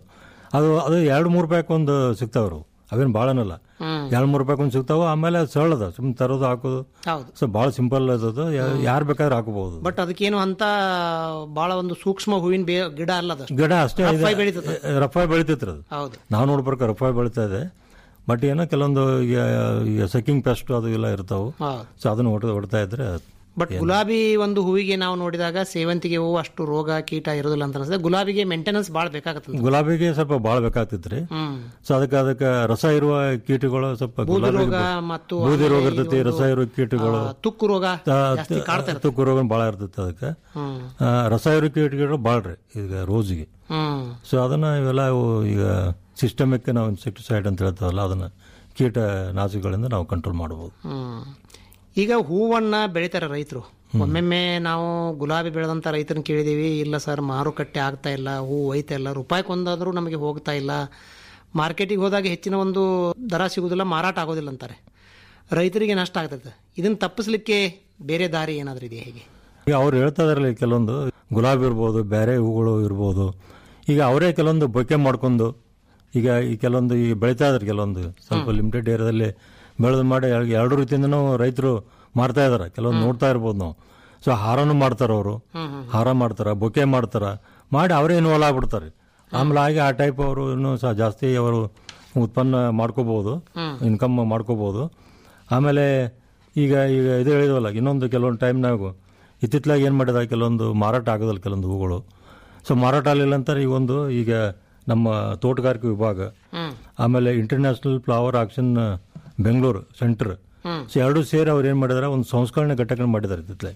ಅದು ಅದು ಎರಡು ಮೂರು ರೂಪಾಯಿ ಒಂದು ಸಿಗ್ತಾವ್ರು ಅವೇನು ಭಾಳನಲ್ಲ ಎರಡು ಮೂರು ರೂಪಾಯಿ ಒಂದು ಸಿಗ್ತಾವ ಆಮೇಲೆ ಅದು ಸರಳದ ಸುಮ್ಮನೆ ತರೋದು ಹಾಕೋದು ಹೌದು ಸೊ ಭಾಳ ಸಿಂಪಲ್ ಅದು ಯಾರು ಬೇಕಾದ್ರೆ ಹಾಕೋಬಹುದು ಬಟ್ ಅದಕ್ಕೇನು ಅಂತ ಬಹಳ ಒಂದು ಸೂಕ್ಷ್ಮ ಹೂವಿನ ಬೇ ಗಿಡ ಅಲ್ಲ ಅದು ಗಿಡ ಅಷ್ಟೇ ರಫ್ ಇದೆ. ಆಗಿ ಬೆಳೀತದೆ. ರಫಾಯಿ ಬೆಳಿತೈತ್ರಿ ಅದು ಹೌದು ನಾವು ನೋಡೋ ಪ್ರಕಾರ ರಫಾಯಿ ಬೆಳಿತಾ ಇದೆ ಬಟ್ ಏನೋ ಕೆಲವೊಂದು ಈಗ ಈಗ ಸೆಕಿಂಗ್ ಪೆಸ್ಟ್ ಅದು ಎಲ್ಲ ಇರ್ತಾವೆ ಹೌದು ಸೊ ಅದನ್ನ ಹೊಡೆದು ಹೊಡ್ತಾ ಇದ್ರೆ ಬಟ್ ಗುಲಾಬಿ ಒಂದು ಹೂವಿಗೆ ನಾವು ನೋಡಿದಾಗ ಸೇವಂತಿಗೆ ಹೂವು ಅಷ್ಟು ರೋಗ ಕೀಟ ಇರೋದಿಲ್ಲ ಅಂತ ಅನ್ಸುತ್ತೆ ಗುಲಾಬಿಗೆ ಮೇಂಟೆನೆನ್ಸ್ ಭಾಳ ಬೇಕಾಗತ್ತೆ ಗುಲಾಬಿಗೆ ಸ್ವಲ್ಪ ಭಾಳ ಬೇಕಾಗ್ತೈತ್ರಿ ಹ್ಮ್ ಸೊ ಅದಕ್ಕೆ ಅದಕ್ಕೆ ರಸ ಇರುವ ಕೀಟಗಳು ಸ್ವಲ್ಪ ಬೂದಿ ಗುಲಾಬಿ ರೋಗ ಮತ್ತು ಬೂದಿ ರೋಗ ಆಮೇಲೆ ಇರ್ತೈತಿ ಈ ರಸ ಒಂದು, ಇರುವ ಕೀಟಗಳು ಆ, ತುಕ್ಕು ರೋಗ ಜಾಸ್ತಿ ಕಾಡ್ತಾ ಇರ್ತದೆ ತುಕ್ಕು ರೋಗ ಭಾಳ ಇರ್ತೈತೆ ಅದಕ್ಕೆ ಹ್ಮ್ ಆ, ರಸ ಇರೋ ಕೀಟಗಳು ಭಾಳ ರೀ ಈಗ ರೋಸಿಗೆ ಹ್ಮ್ ಸೊ ಅದನ್ನ ಇವೆಲ್ಲ ಇವು ಈಗ ಸಿಸ್ಟಮಿಕ್ ನಾವು ಇನ್ಸೆಕ್ಟಿಸೈಡ್ ಅಂತ ಹೇಳ್ತಾವಲ್ಲ ಅದನ್ನ ಕೀಟ ನಾಶಗಳಿಂದ ನಾವು ಕಂಟ್ರೋಲ್ ಮಾಡಬಹುದು ಹ್ಮ್. ಈಗ ಹೂವನ್ನ ಬೆಳಿತಾರೆ ರೈತರು ಒಮ್ಮೆಮ್ಮೆ ನಾವು ಗುಲಾಬಿ ಬೆಳೆದಂತ ರೈತರನ್ನ ಕೇಳಿದೀವಿ ಇಲ್ಲ ಸರ್ ಮಾರುಕಟ್ಟೆ ಆಗ್ತಾ ಇಲ್ಲ ಹೂ ಒಯ್ತಾ ಇಲ್ಲ ರೂಪಾಯಿಗೊಂದಾದ್ರೂ ನಮಗೆ ಹೋಗ್ತಾ ಇಲ್ಲ ಮಾರ್ಕೆಟಿಗೆ ಹೋದಾಗ ಹೆಚ್ಚಿನ ಒಂದು ದರ ಸಿಗುದಿಲ್ಲ ಮಾರಾಟ ಆಗೋದಿಲ್ಲ ಅಂತಾರೆ ರೈತರಿಗೆ ನಷ್ಟ ಆಗ್ತದೆ ಇದನ್ನ ತಪ್ಪಿಸ್ಲಿಕ್ಕೆ ಬೇರೆ ದಾರಿ ಏನಾದ್ರೂ ಇದೆಯಾ ಹೇಗೆ ಈಗ ಅವ್ರು ಹೇಳ್ತಾ ಇದಾರಲ್ಲ ಈಗ ಕೆಲವೊಂದು ಗುಲಾಬಿ ಇರ್ಬೋದು ಬೇರೆ ಹೂಗಳು ಇರ್ಬೋದು ಈಗ ಅವರೇ ಕೆಲವೊಂದು ಬೊಕ್ಕೆ ಮಾಡ್ಕೊಂಡು ಈಗ ಈ ಕೆಲವೊಂದು ಈಗ ಬೆಳೀತಾ ಇದಾರೆ ಕೆಲವೊಂದು ಸ್ವಲ್ಪ ಲಿಮಿಟೆಡ್ ಏರಿಯಾದಲ್ಲಿ ಬೆಳೆದು ಮಾಡಿ ಎರ್ಡ್- ಎರಡು ರೀತಿಯಿಂದನೂ ರೈತರು ಮಾರ್ತಾ ಇದಾರೆ ಕೆಲವೊಂದು ನೋಡ್ತಾ ಇರ್ಬೋದು ನಾವು ಸೊ ಹಾರನು ಮಾಡ್ತಾರ ಅವರು ಹಾರ ಮಾಡ್ತಾರ ಬೊಕ್ಕೆ ಮಾಡ್ತಾರ ಮಾಡಿ ಅವರೇ ಇನ್ವಾಲ್ವ್ ಆಗ್ಬಿಡ್ತಾರೆ ಆಮೇಲೆ ಹಾಗೆ ಆ ಟೈಪ್ ಅವರು ಇನ್ನೂ ಸಹ ಜಾಸ್ತಿ ಅವರು ಉತ್ಪನ್ನ ಮಾಡ್ಕೋಬಹುದು ಇನ್ಕಮ್ ಮಾಡ್ಕೋಬಹುದು ಆಮೇಲೆ ಈಗ ಈಗ ಇದು ಹೇಳಿದ್ವಲ್ಲ ಇನ್ನೊಂದು ಕೆಲವೊಂದು ಟೈಮ್ನಾಗು ಇತ್ತಿತ್ತಲಾಗಿ ಏನು ಮಾಡಿದ ಕೆಲವೊಂದು ಮಾರಾಟ ಆಗೋದಲ್ಲ ಕೆಲವೊಂದು ಹೂಗಳು ಸೊ ಮಾರಾಟ ಆಗಲಿಲ್ಲ ಅಂತಾರೆ ಈಗ ಒಂದು ಈಗ ನಮ್ಮ ತೋಟಗಾರಿಕೆ ವಿಭಾಗ ಆಮೇಲೆ international flower auction Bengaluru centre so ಎರಡು ಸೇರಿ ಅವ್ರು ಏನು ಮಾಡಿದಾರೆ ಒಂದು ಸಂಸ್ಕರಣೆ ಘಟಕ ಮಾಡಿದ್ದಾರೆ ಇತ್ತಿತ್ತಲೆ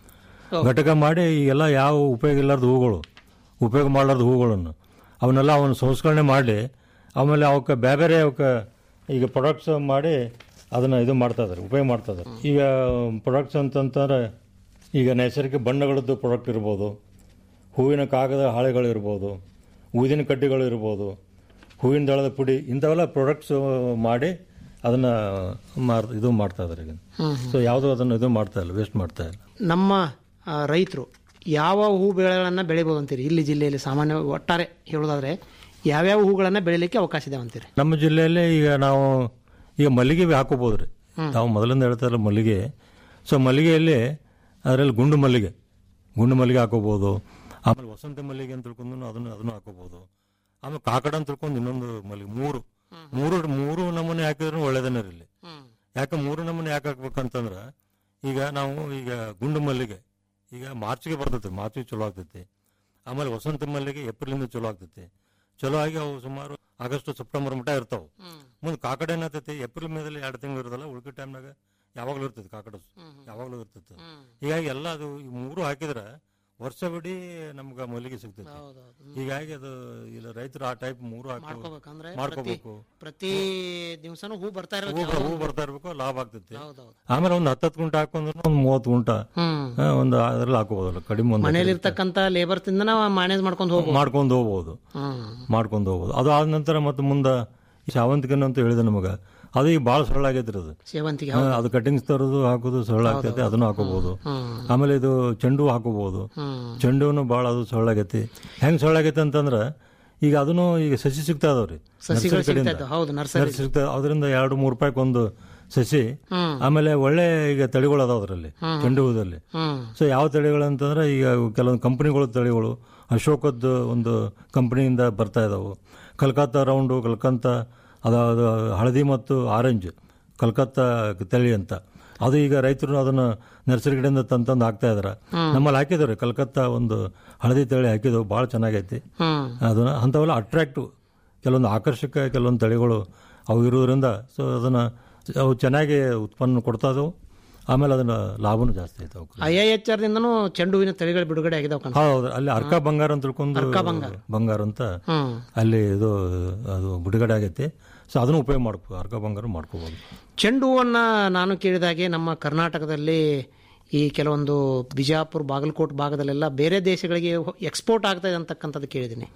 ಘಟಕ ಮಾಡಿ ಈಗೆಲ್ಲ ಯಾವ ಉಪಯೋಗ ಇಲ್ಲಾರ್ದ ಹೂಗಳು ಉಪಯೋಗ ಮಾಡಲಾರ್ದ ಹೂಗಳನ್ನು ಅವನ್ನೆಲ್ಲ ಅವನ್ನ ಸಂಸ್ಕರಣೆ ಮಾಡಿ ಆಮೇಲೆ ಅವಕ್ಕೆ ಬೇರೆ ಬೇರೆ ಅವಕ್ಕೆ ಈಗ ಪ್ರಾಡಕ್ಟ್ಸ್ ಮಾಡಿ ಅದನ್ನ ಇದು ಮಾಡ್ತಾ ಇದಾರೆ ಉಪಯೋಗ ಮಾಡ್ತಾ ಇದಾರೆ ಈಗ ಪ್ರಾಡಕ್ಟ್ಸ್ ಅಂತಂತಾರೆ ಈಗ ನೈಸರ್ಗಿಕ ಬಣ್ಣಗಳದ್ದು ಪ್ರಾಡಕ್ಟ್ ಇರ್ಬೋದು ಹೂವಿನ ಕಾಗದ ಹಾಳೆಗಳು ಇರ್ಬೋದು ಊದಿನ ಕಡ್ಡಿಗಳು ಇರ್ಬೋದು ಹೂವಿನ ದಳದ ಪುಡಿ ಇಂಥವೆಲ್ಲ ಪ್ರಾಡಕ್ಟ್ಸ್ ಮಾಡಿ ಅದನ್ನ ಮಾರ್ ಇದು ಮಾಡ್ತಾ ಇದಾರೆ ಈಗ ಸೊ ಯಾವುದೋ ಅದನ್ನ ಇದು ಮಾಡ್ತಾ ಇಲ್ಲ ವೇಸ್ಟ್ ಮಾಡ್ತಾ ಇಲ್ಲ ನಮ್ಮ ರೈತರು ಯಾವ ಹೂ ಬೆಳೆಗಳನ್ನ ಬೆಳಿಬೋದು ಅಂತೀರಿ ಇಲ್ಲಿ ಜಿಲ್ಲೆಯಲ್ಲಿ ಸಾಮಾನ್ಯ ಒಟ್ಟಾರೆ ಹೇಳೋದಾದ್ರೆ ಯಾವ್ಯಾವ ಹೂಗಳನ್ನ ಬೆಳಿಲಿಕ್ಕೆ ಅವಕಾಶ ಇದೆ ಅಂತೀರಿ ನಮ್ಮ ಜಿಲ್ಲೆಯಲ್ಲಿ ಈಗ ನಾವು ಈಗ ಮಲ್ಲಿಗೆ ಹಾಕೋಬಹುದು ರೀ ನಾವು ಮೊದಲಿಂದ ಹೇಳ್ತಾ ಇರಲ್ಲ ಮಲ್ಲಿಗೆ ಸೊ ಮಲ್ಲಿಗೆಯಲ್ಲಿ ಅದರಲ್ಲಿ ಗುಂಡು ಮಲ್ಲಿಗೆ ಗುಂಡು ಮಲ್ಲಿಗೆ ಹಾಕೋಬಹುದು ಆಮೇಲೆ ವಸಂತ ಮಲ್ಲಿಗೆ ಅಂತ ತಿಳ್ಕೊಂಡು ಅದನ್ನು ಅದನ್ನು ಹಾಕೋಬಹುದು ಆಮೇಲೆ ಕಾಕಡ ಅಂತ ತಿಳ್ಕೊಂಡು ಇನ್ನೊಂದು ಮಲ್ಲಿಗೆ ಮೂರು ಮೂರು ಮೂರು ನಮೂನೆ ಹಾಕಿದ್ರು ಒಳ್ಳೇದನ್ನ ರೀ ಇಲ್ಲಿ ಯಾಕೆ ಮೂರು ನಮೂನೆ ಯಾಕೆ ಹಾಕ್ಬೇಕಂತಂದ್ರೆ ಈಗ ನಾವು ಈಗ ಗುಂಡು ಮಲ್ಲಿಗೆ ಈಗ ಮಾರ್ಚ್ಗೆ ಬರ್ತೈತೆ ಮಾರ್ಚಿಗೆ ಚಲೋ ಆಗ್ತೈತಿ ಆಮೇಲೆ ವಸಂತ ಮಲ್ಲಿಗೆ ಏಪ್ರಿಲಿಂದ ಚಲೋ ಆಗ್ತೈತಿ ಚಲೋ ಆಗಿ ಅವು ಸುಮಾರು ಆಗಸ್ಟ್ ಸೆಪ್ಟೆಂಬರ್ ಮಟ್ಟ ಇರ್ತಾವ ಮುಂದೆ ಕಾಕಡ ಏನಾಗ್ತೈತಿ ಏಪ್ರಿಲ್ ಮೇದಲ್ಲಿ ಎರಡು ತಿಂಗಳು ಇರೋದಲ್ಲ ಉಳ್ಕಿ ಟೈಮ್ನಾಗ ಯಾವಾಗಲೂ ಇರ್ತೈತಿ ಕಾಕಡ ಯಾವಾಗಲೂ ಇರ್ತೈತಿ ಹೀಗಾಗಿ ಎಲ್ಲ ಅದು ಈ ಮೂರು ಹಾಕಿದ್ರೆ ವರ್ಷವಿಡೀ ನಮ್ಗೆ ಮಲ್ಲಿಗೆ ಸಿಗ್ತೈತಿ ಹೀಗಾಗಿ ಅದು ಇಲ್ಲ ರೈತರು ಆ ಟೈಪ್ ಮೂರು ಹಾಕಿ ಮಾಡ್ಕೋಬೇಕಂದ್ರೆ ಮಾಡ್ಕೋಬೇಕು ಪ್ರತಿ ದಿವಸನೂ ಹೂ ಬರ್ತಾ ಹೂ ಇರಬೇಕು ಹೂ ಬರ್ತಾ ಇರ್ಬೇಕು ಲಾಭ ಆಗ್ತೈತಿ ಹೌದೌದು ಆಮೇಲೆ ಒಂದು ಹತ್ತತ್ತು ಗುಂಟ ಹಾಕೊಂಡ್ರೆ ಒಂದು ಮೂವತ್ತು ಗುಂಟ ಹ್ಮ್ ಹಾ, ಒಂದು ಅದ್ರಲ್ಲಿ ಹಾಕೋಬೋದಲ್ಲ ಕಡಿಮೆ ಒಂದು ಮನೇಲಿ ಇರ್ತಕ್ಕಂತ ಲೇಬರ್ ತಿಂದ ನಾವು ಮ್ಯಾನೇಜ್ ಮಾಡ್ಕೊಂಡು ಹೋಗ್ಬೋದು ಮಾಡ್ಕೊಂಡು ಹೋಗ್ಬೋದು ಹ್ಮ್ ಮಾಡ್ಕೊಂಡು ಹೋಗ್ಬೋದು ಅದು ಆದ ನಂತರ ಮತ್ತೆ ಮುಂದೆ ಈ ಶಾವಂತಿಗೆ ಅಂತ ಹೇಳಿದೆ ನಮಗೆ ಅದು ಈಗ ಭಾಳ ಸರಳ ಆಗೈತ್ರಿ ಅದು ಸೇವಂತಿಗೆ ಹಾ, ಅದು ಕಟಿಂಗ್ಸ್ ತರೋದು ಹಾಕೋದು ಸರಳ ಆಗ್ತೈತೆ ಅದನ್ನು ಹಾಕೋಬಹುದು ಆಮೇಲೆ ಇದು ಚೆಂಡು ಹೂ ಹಾಕೋಬಹುದು ಚೆಂಡು ಹೂನು ಭಾಳ ಅದು ಸರಳ ಆಗೈತಿ ಹೆಂಗ್ ಸರಳ ಆಗೈತೆ ಅಂತಂದ್ರೆ ಈಗ ಅದನ್ನು ಈಗ ಸಸಿ ಸಿಗ್ತಾ ಇದಾವ್ರಿ ಸಸಿಗಳು ನರ್ಸರಿ ಕಡೆಯಿಂದ. ಸಿಗ್ತಾ ಇದ್ದಾವೆ, ಹೌದು, ನರ್ಸರಿ. ನರ್ಸರಿ ಸಿಗ್ತಾ ಅದರಿಂದ ಎರಡು ಮೂರು ರೂಪಾಯಿಗೆ ಒಂದು ಸಸಿ ಆಮೇಲೆ ಒಳ್ಳೆ ಈಗ ತಳಿಗಳು ಅದಾವ ಅದರಲ್ಲಿ ಚೆಂಡು ಹೂದಲ್ಲಿ ಹ್ಮ್ ಸೊ ಯಾವ ತಳಿಗಳು ಅಂತಂದ್ರೆ ಈಗ ಕೆಲವೊಂದು ಕಂಪನಿಗಳ ತಳಿಗಳು ಅಶೋಕದ ಒಂದು ಕಂಪನಿಯಿಂದ ಬರ್ತಾ ಇದಾವು ಕಲ್ಕತ್ತಾ ರೌಂಡು ಕಲ್ಕತ್ತಾ ಅದಾದ ಹಳದಿ ಮತ್ತು ಆರೆಂಜ್ ಕಲ್ಕತ್ತಾ ತಳಿ ಅಂತ ಅದು ಈಗ ರೈತರು ಅದನ್ನ ನರ್ಸರಿ ಕಡೆಯಿಂದ ತಂದು ತಂದು ಹಾಕ್ತಾ ಇದಾರೆ ನಮ್ಮಲ್ಲಿ ಹಾಕಿದವ್ರಿ ಕಲ್ಕತ್ತಾ ಒಂದು ಹಳದಿ ತಳಿ ಹಾಕಿದವು ಭಾಳ ಚೆನ್ನಾಗೈತಿ ಹ್ಮ್ ಅದನ್ನ ಅಂಥವೆಲ್ಲ ಅಟ್ರಾಕ್ಟಿವ್ ಕೆಲವೊಂದು ಆಕರ್ಷಕ ಕೆಲವೊಂದು ತಳಿಗಳು ಅವು ಇರೋದ್ರಿಂದ ಸೊ ಅದನ್ನ ಅವು ಚೆನ್ನಾಗಿ ಉತ್ಪನ್ನ ಕೊಡ್ತಾ ಇದಾವು ಆಮೇಲೆ ಅದನ್ನ ಲಾಭನೂ ಜಾಸ್ತಿ ಐತೆ ಅವಕ್ಕೆ ಐ ಐ ಎಚ್ ಆರ್ ದಿಂದನೂ ಚೆಂಡು ಹೂವಿನ ತಳಿಗಳು ಬಿಡುಗಡೆ ಆಗಿದಾವ ಕಣ ಹೌದು ಅಲ್ಲಿ ಅರ್ಕ ಬಂಗಾರ ಅಂತ ತಿಳ್ಕೊಂಡು ಬಂಗಾರ ಅಂತ ಹ್ಮ್ ಅಲ್ಲಿ ಇದು ಅದು ಬಿಡುಗಡೆ ಆಗೈತಿ ಸೊ ಅದನ್ನು ಉಪಯೋಗ ಮಾಡ್ಕೋ ಅರ್ಕ ಬಂಗಾರ ಮಾಡ್ಕೋಬಹುದು ಚೆಂಡು ಹೂವನ್ನ ನಾನು ಕೇಳಿದಾಗೆ ನಮ್ಮ ಕರ್ನಾಟಕದಲ್ಲಿ ಈ ಕೆಲವೊಂದು ಬಿಜಾಪುರ ಬಾಗಲಕೋಟ್ ಭಾಗದಲ್ಲೆಲ್ಲ ಬೇರೆ ದೇಶಗಳಿಗೆ ಎಕ್ಸ್ಪೋರ್ಟ್ ಆಗ್ತಾ ಇದೆ ಅಂತಕ್ಕಂಥದ್ದು ಕೇಳಿದ್ದೀನಿ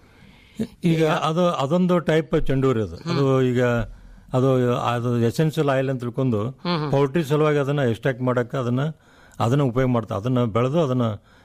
ಈಗ ಅದು ಅದೊಂದು ಟೈಪ್ ಚೆಂಡು ರೀ ಅದು ಅದು ಈಗ ಅದು ಅದು ಎಸೆನ್ಷಿಯಲ್ ಆಯಿಲ್ ಅಂತ ತಿಳ್ಕೊಂಡು ಪೌಲ್ಟ್ರಿ ಸಲುವಾಗಿ ಅದನ್ನ ಎಕ್ಸ್ಟ್ರಾಕ್ಟ್ ಮಾಡಕ್ಕೆ ಅದನ್ನ ಅದನ್ನ ಉಪಯೋಗ ಮಾಡ್ತಾರೆ ಅದನ್ನ ಬೆಳೆದು ಅದನ್ನ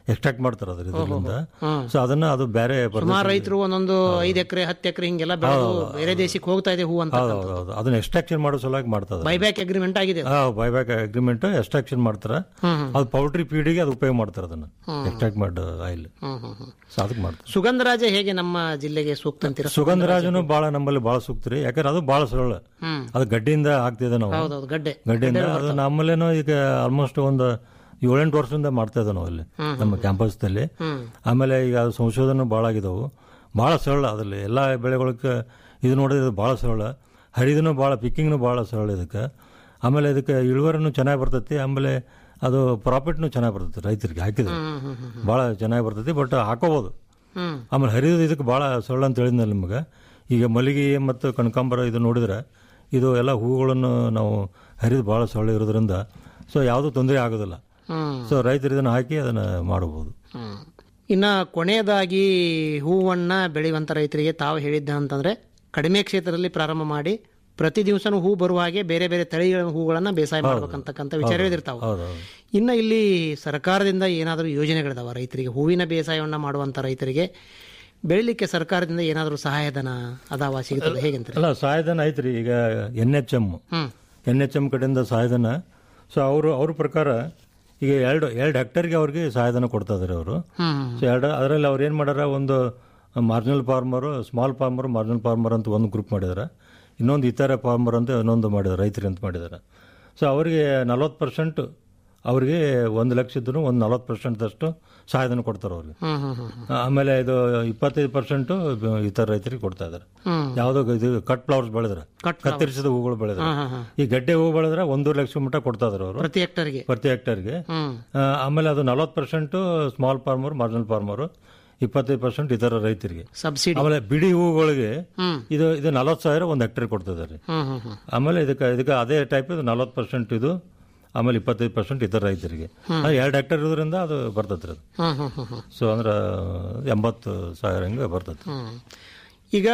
ಎಕ್ಸ್ಟ್ರಾಕ್ಟ್ ಮಾಡ್ತಾರೆ ಅದ್ರ ಇದರಿಂದ ಸೊ ಅದನ್ನ ಅದು ಬೇರೆ ಸುಮಾರು ರೈತರು ಒಂದೊಂದು ಐದ್ ಎಕರೆ ಹತ್ತು ಎಕರೆ ಹಿಂಗೆಲ್ಲ ಬೆಳೆದು ಬೇರೆ ದೇಶಕ್ಕೆ ಹೋಗ್ತಾ ಇದೆ ಹೂ ಅಂತ ಹೌದು ಹೌದು ಅದನ್ನ ಎಕ್ಸ್ಟ್ರಾಕ್ಷನ್ ಮಾಡೋ ಸಲುವಾಗಿ ಮಾಡ್ತದೆ ಬೈಬ್ಯಾಕ್ ಅಗ್ರಿಮೆಂಟ್ ಆಗಿದೆ ಅದು. ಬೈಬ್ಯಾಕ್ ಅಗ್ರಿಮೆಂಟ್ ಎಕ್ಸ್ಟ್ರಾಕ್ಷನ್ ಮಾಡ್ತಾರೆ ಅದು ಪೌಲ್ಟ್ರಿ ಫೀಡಿಗೆ ಅದು ಉಪಯೋಗ ಮಾಡ್ತಾರೆ ಅದನ್ನ ಎಕ್ಸ್ಟ್ರಾಕ್ಟ್ ಮಾಡಿ ಆಯಿಲ್ ಹ್ಮ್ ಹ್ಮ್ ಹ್ಮ್ ಸೊ ಅದಕ್ಕೆ ಮಾಡ್ತಾರೆ ಸುಗಂಧರಾಜ ಹೇಗೆ ನಮ್ಮ ಜಿಲ್ಲೆಗೆ ಸೂಕ್ತ ಅಂತೀರಾ ಸುಗಂಧರಾಜನು ಬಹಳ ನಮ್ಮಲ್ಲಿ ಬಹಳ ಸೂಕ್ತ ರೀ ಯಾಕಂದ್ರೆ ಅದು ಬಹಳ ಸರಳ ಹ್ಮ್ ಅದು ಗಡ್ಡಿಯಿಂದ ಆಗ್ತಿದೆ ನಾವು ಹೌದೌದು ಗಡ್ಡೆ ಗಡ್ಡೆಯಿಂದ ಅದು ನಮ್ಮಲ್ಲೇನೋ ಈಗ ಆಲ್ಮೋಸ್ಟ್ ಒಂದು ಏಳೆಂಟು ವರ್ಷದಿಂದ ಮಾಡ್ತಾ ಇದ್ದಾವೆ ನಾವು ಅಲ್ಲಿ ನಮ್ಮ ಕ್ಯಾಂಪಸ್ದಲ್ಲಿ ಆಮೇಲೆ ಈಗ ಅದು ಸಂಶೋಧನೆ ಭಾಳ ಆಗಿದಾವು ಭಾಳ ಸರಳ ಅದ್ರಲ್ಲಿ ಎಲ್ಲ ಬೆಳೆಗಳಿಗೆ ಇದು ನೋಡಿದ್ರೆ ಇದು ಭಾಳ ಸರಳ ಹರಿದನು ಭಾಳ ಪಿಕ್ಕಿಂಗ್ನು ಭಾಳ ಸರಳ ಇದಕ್ಕೆ ಆಮೇಲೆ ಇದಕ್ಕೆ ಇಳುವರಿನೂ ಚೆನ್ನಾಗಿ ಬರ್ತೈತಿ ಆಮೇಲೆ ಅದು ಪ್ರಾಫಿಟ್ನು ಚೆನ್ನಾಗಿ ಬರ್ತೈತಿ ರೈತರಿಗೆ ಹಾಕಿದ್ರೆ ಭಾಳ ಚೆನ್ನಾಗಿ ಬರ್ತೈತಿ ಬಟ್ ಹಾಕೋಬೋದು ಹ್ಮ್ ಆಮೇಲೆ ಹರಿದು ಇದಕ್ಕೆ ಭಾಳ ಸರಳ ಅಂತ ಹೇಳಿದ್ನಲ್ಲ ನಿಮಗೆ ಈಗ ಮಲ್ಲಿಗೆ ಮತ್ತು ಕನಕಾಂಬರ ಇದು ನೋಡಿದ್ರೆ ಇದು ಎಲ್ಲ ಹೂಗಳನ್ನು ನಾವು ಹರಿದು ಭಾಳ ಸರಳ ಇರೋದ್ರಿಂದ ಸೊ ಯಾವುದೂ ತೊಂದರೆ ಆಗೋದಿಲ್ಲ ಹ್ಮ್ ಸೊ ರೈತರು ಇದನ್ನು ಹಾಕಿ ಅದನ್ನು ಮಾಡಬಹುದು ಹ್ಮ್. ಇನ್ನ ಕೊನೆಯದಾಗಿ ಹೂವನ್ನ ಬೆಳೆಯುವಂತ ರೈತರಿಗೆ ತಾವು ಹೇಳಿದ್ದ ಅಂತಂದ್ರೆ ಕಡಿಮೆ ಕ್ಷೇತ್ರದಲ್ಲಿ ಪ್ರಾರಂಭ ಮಾಡಿ ಪ್ರತಿ ದಿವಸನೂ ಹೂ ಬರುವ ಹಾಗೆ ಬೇರೆ ಬೇರೆ ತಳಿಗಳ ಹೂಗಳನ್ನ ಬೇಸಾಯ ಮಾಡ್ಬೇಕಂತಕ್ಕಂಥ ವಿಚಾರ ಹೇಳಿರ್ತಾವ ಹೌದೌದು ಇನ್ನ ಇಲ್ಲಿ ಸರ್ಕಾರದಿಂದ ಏನಾದರೂ ಯೋಜನೆಗಳಿದಾವ ರೈತರಿಗೆ ಹೂವಿನ ಬೇಸಾಯವನ್ನ ಮಾಡುವಂತ ರೈತರಿಗೆ ಬೆಳಿಲಿಕ್ಕೆ ಸರ್ಕಾರದಿಂದ ಏನಾದರೂ ಸಹಾಯಧನ ಅದಾವ ಸಿಗುತ್ತದೆ ಹೇಗಂತಾರೆ ಅಲ್ಲ ಸಹಾಯಧನ ಐತ್ರಿ ಈಗ ಎನ್ ಎಚ್ ಎಮ್ ಹ್ಮ್ ಎನ್ ಎಚ್ ಎಮ್ ಕಡೆಯಿಂದ ಸಹಾಯಧನ ಸೊ ಅವರು ಅವ್ರ ಪ್ರಕಾರ ಈಗ ಎರಡು ಎರಡು ಹೆಕ್ಟರ್ಗೆ ಅವ್ರಿಗೆ ಸಹಾಯಧನ ಕೊಡ್ತಾ ಇದಾರೆ ಅವರು ಹ್ಮ್ ಸೊ ಎರಡು ಅದರಲ್ಲಿ ಅವ್ರು ಏನು ಮಾಡ್ಯಾರ ಒಂದು marginal farmer small farmer marginal farmer ಅಂತ ಒಂದು ಗ್ರೂಪ್ ಮಾಡಿದ್ದಾರೆ ಇನ್ನೊಂದು ಇತರ ಫಾರ್ಮರ್ ಅಂತ ಇನ್ನೊಂದು ಮಾಡಿದ್ದಾರೆ ರೈತರು ಅಂತ ಮಾಡಿದ್ದಾರೆ ಸೊ ಅವರಿಗೆ ನಲ್ವತ್ತು ಪರ್ಸೆಂಟ್ ಅವರಿಗೆ ಒಂದು ಲಕ್ಷ ಇದ್ರೂ ಒಂದು ನಲ್ವತ್ತು ಪರ್ಸೆಂಟ್ದಷ್ಟು ಸಹಾಯಧನ ಕೊಡ್ತಾರೆ ಅವ್ರಿಗೆ ಹ್ಮ್ ಹ್ಮ್ ಹ್ಮ್ ಹ್ಮ್. ಆಮೇಲೆ ಇದು ಇಪ್ಪತ್ತೈದು ಪರ್ಸೆಂಟು ಇತರ ರೈತರಿಗೆ ಕೊಡ್ತಾ ಇದ್ದಾರೆ ಹ್ಮ್ ಯಾವುದೋ ಇದು ಕಟ್ ಫ್ಲವರ್ಸ್ ಬೆಳೆದ್ರೆ Cut ಕತ್ತರಿಸಿದ ಹೂಗಳು ಬೆಳೆದ್ರೆ ಹ್ಮ್, ಹ್ಮ್. ಈ ಗಡ್ಡೆ ಹೂ ಬೆಳೆದ್ರೆ ಒಂದೂವರೆ ಲಕ್ಷ ಮಟ್ಟ ಕೊಡ್ತಾ ಇದಾರೆ ಅವರು ಪ್ರತಿ ಹೆಕ್ಟರ್ಗೆ ಪ್ರತಿ ಹೆಕ್ಟರ್ಗೆ ಹ್ಮ್ ಆಮೇಲೆ ಅದು ನಲ್ವತ್ತು percent small farmer marginal farmer ಇಪ್ಪತ್ತೈದು ಪರ್ಸೆಂಟ್ ಇತರ ರೈತರಿಗೆ ಸಬ್ಸಿಡಿ ಆಮೇಲೆ ಬಿಡಿ ಹೂಗಳಿಗೆ ಹ್ಮ್ ಇದು ಇದು ನಲವತ್ತು ಸಾವಿರ ಒಂದು ಹೆಕ್ಟರ್ ಕೊಡ್ತಿದ್ದಾರೆ ಹ್ಮ್ ಹ್ಮ್ ಹ್ಮ್ ಆಮೇಲೆ ಇದಕ್ಕೆ ಇದಕ್ಕೆ ಅದೇ ಟೈಪ್ ಇದು ನಲ್ವತ್ತು ಪರ್ಸೆಂಟ್ ಇದು ಆಮೇಲೆ ಇಪ್ಪತ್ತೈದು ಪರ್ಸೆಂಟ್ ಇತರ ರೈತರಿಗೆ ಅದು ಎರಡು ಹೆಕ್ಟರ್ ಇರೋದ್ರಿಂದ ಅದು ಬರ್ತೈತ್ರಿ ಅದು ಹ್ಮ್ ಹ್ಮ್ ಹ್ಮ್ ಹ್ಮ್ ಸೊ ಅಂದ್ರೆ ಎಂಬತ್ತು ಸಾವಿರ ಹಂಗೆ ಬರ್ತೈತಿ ಹ್ಮ್. ಈಗ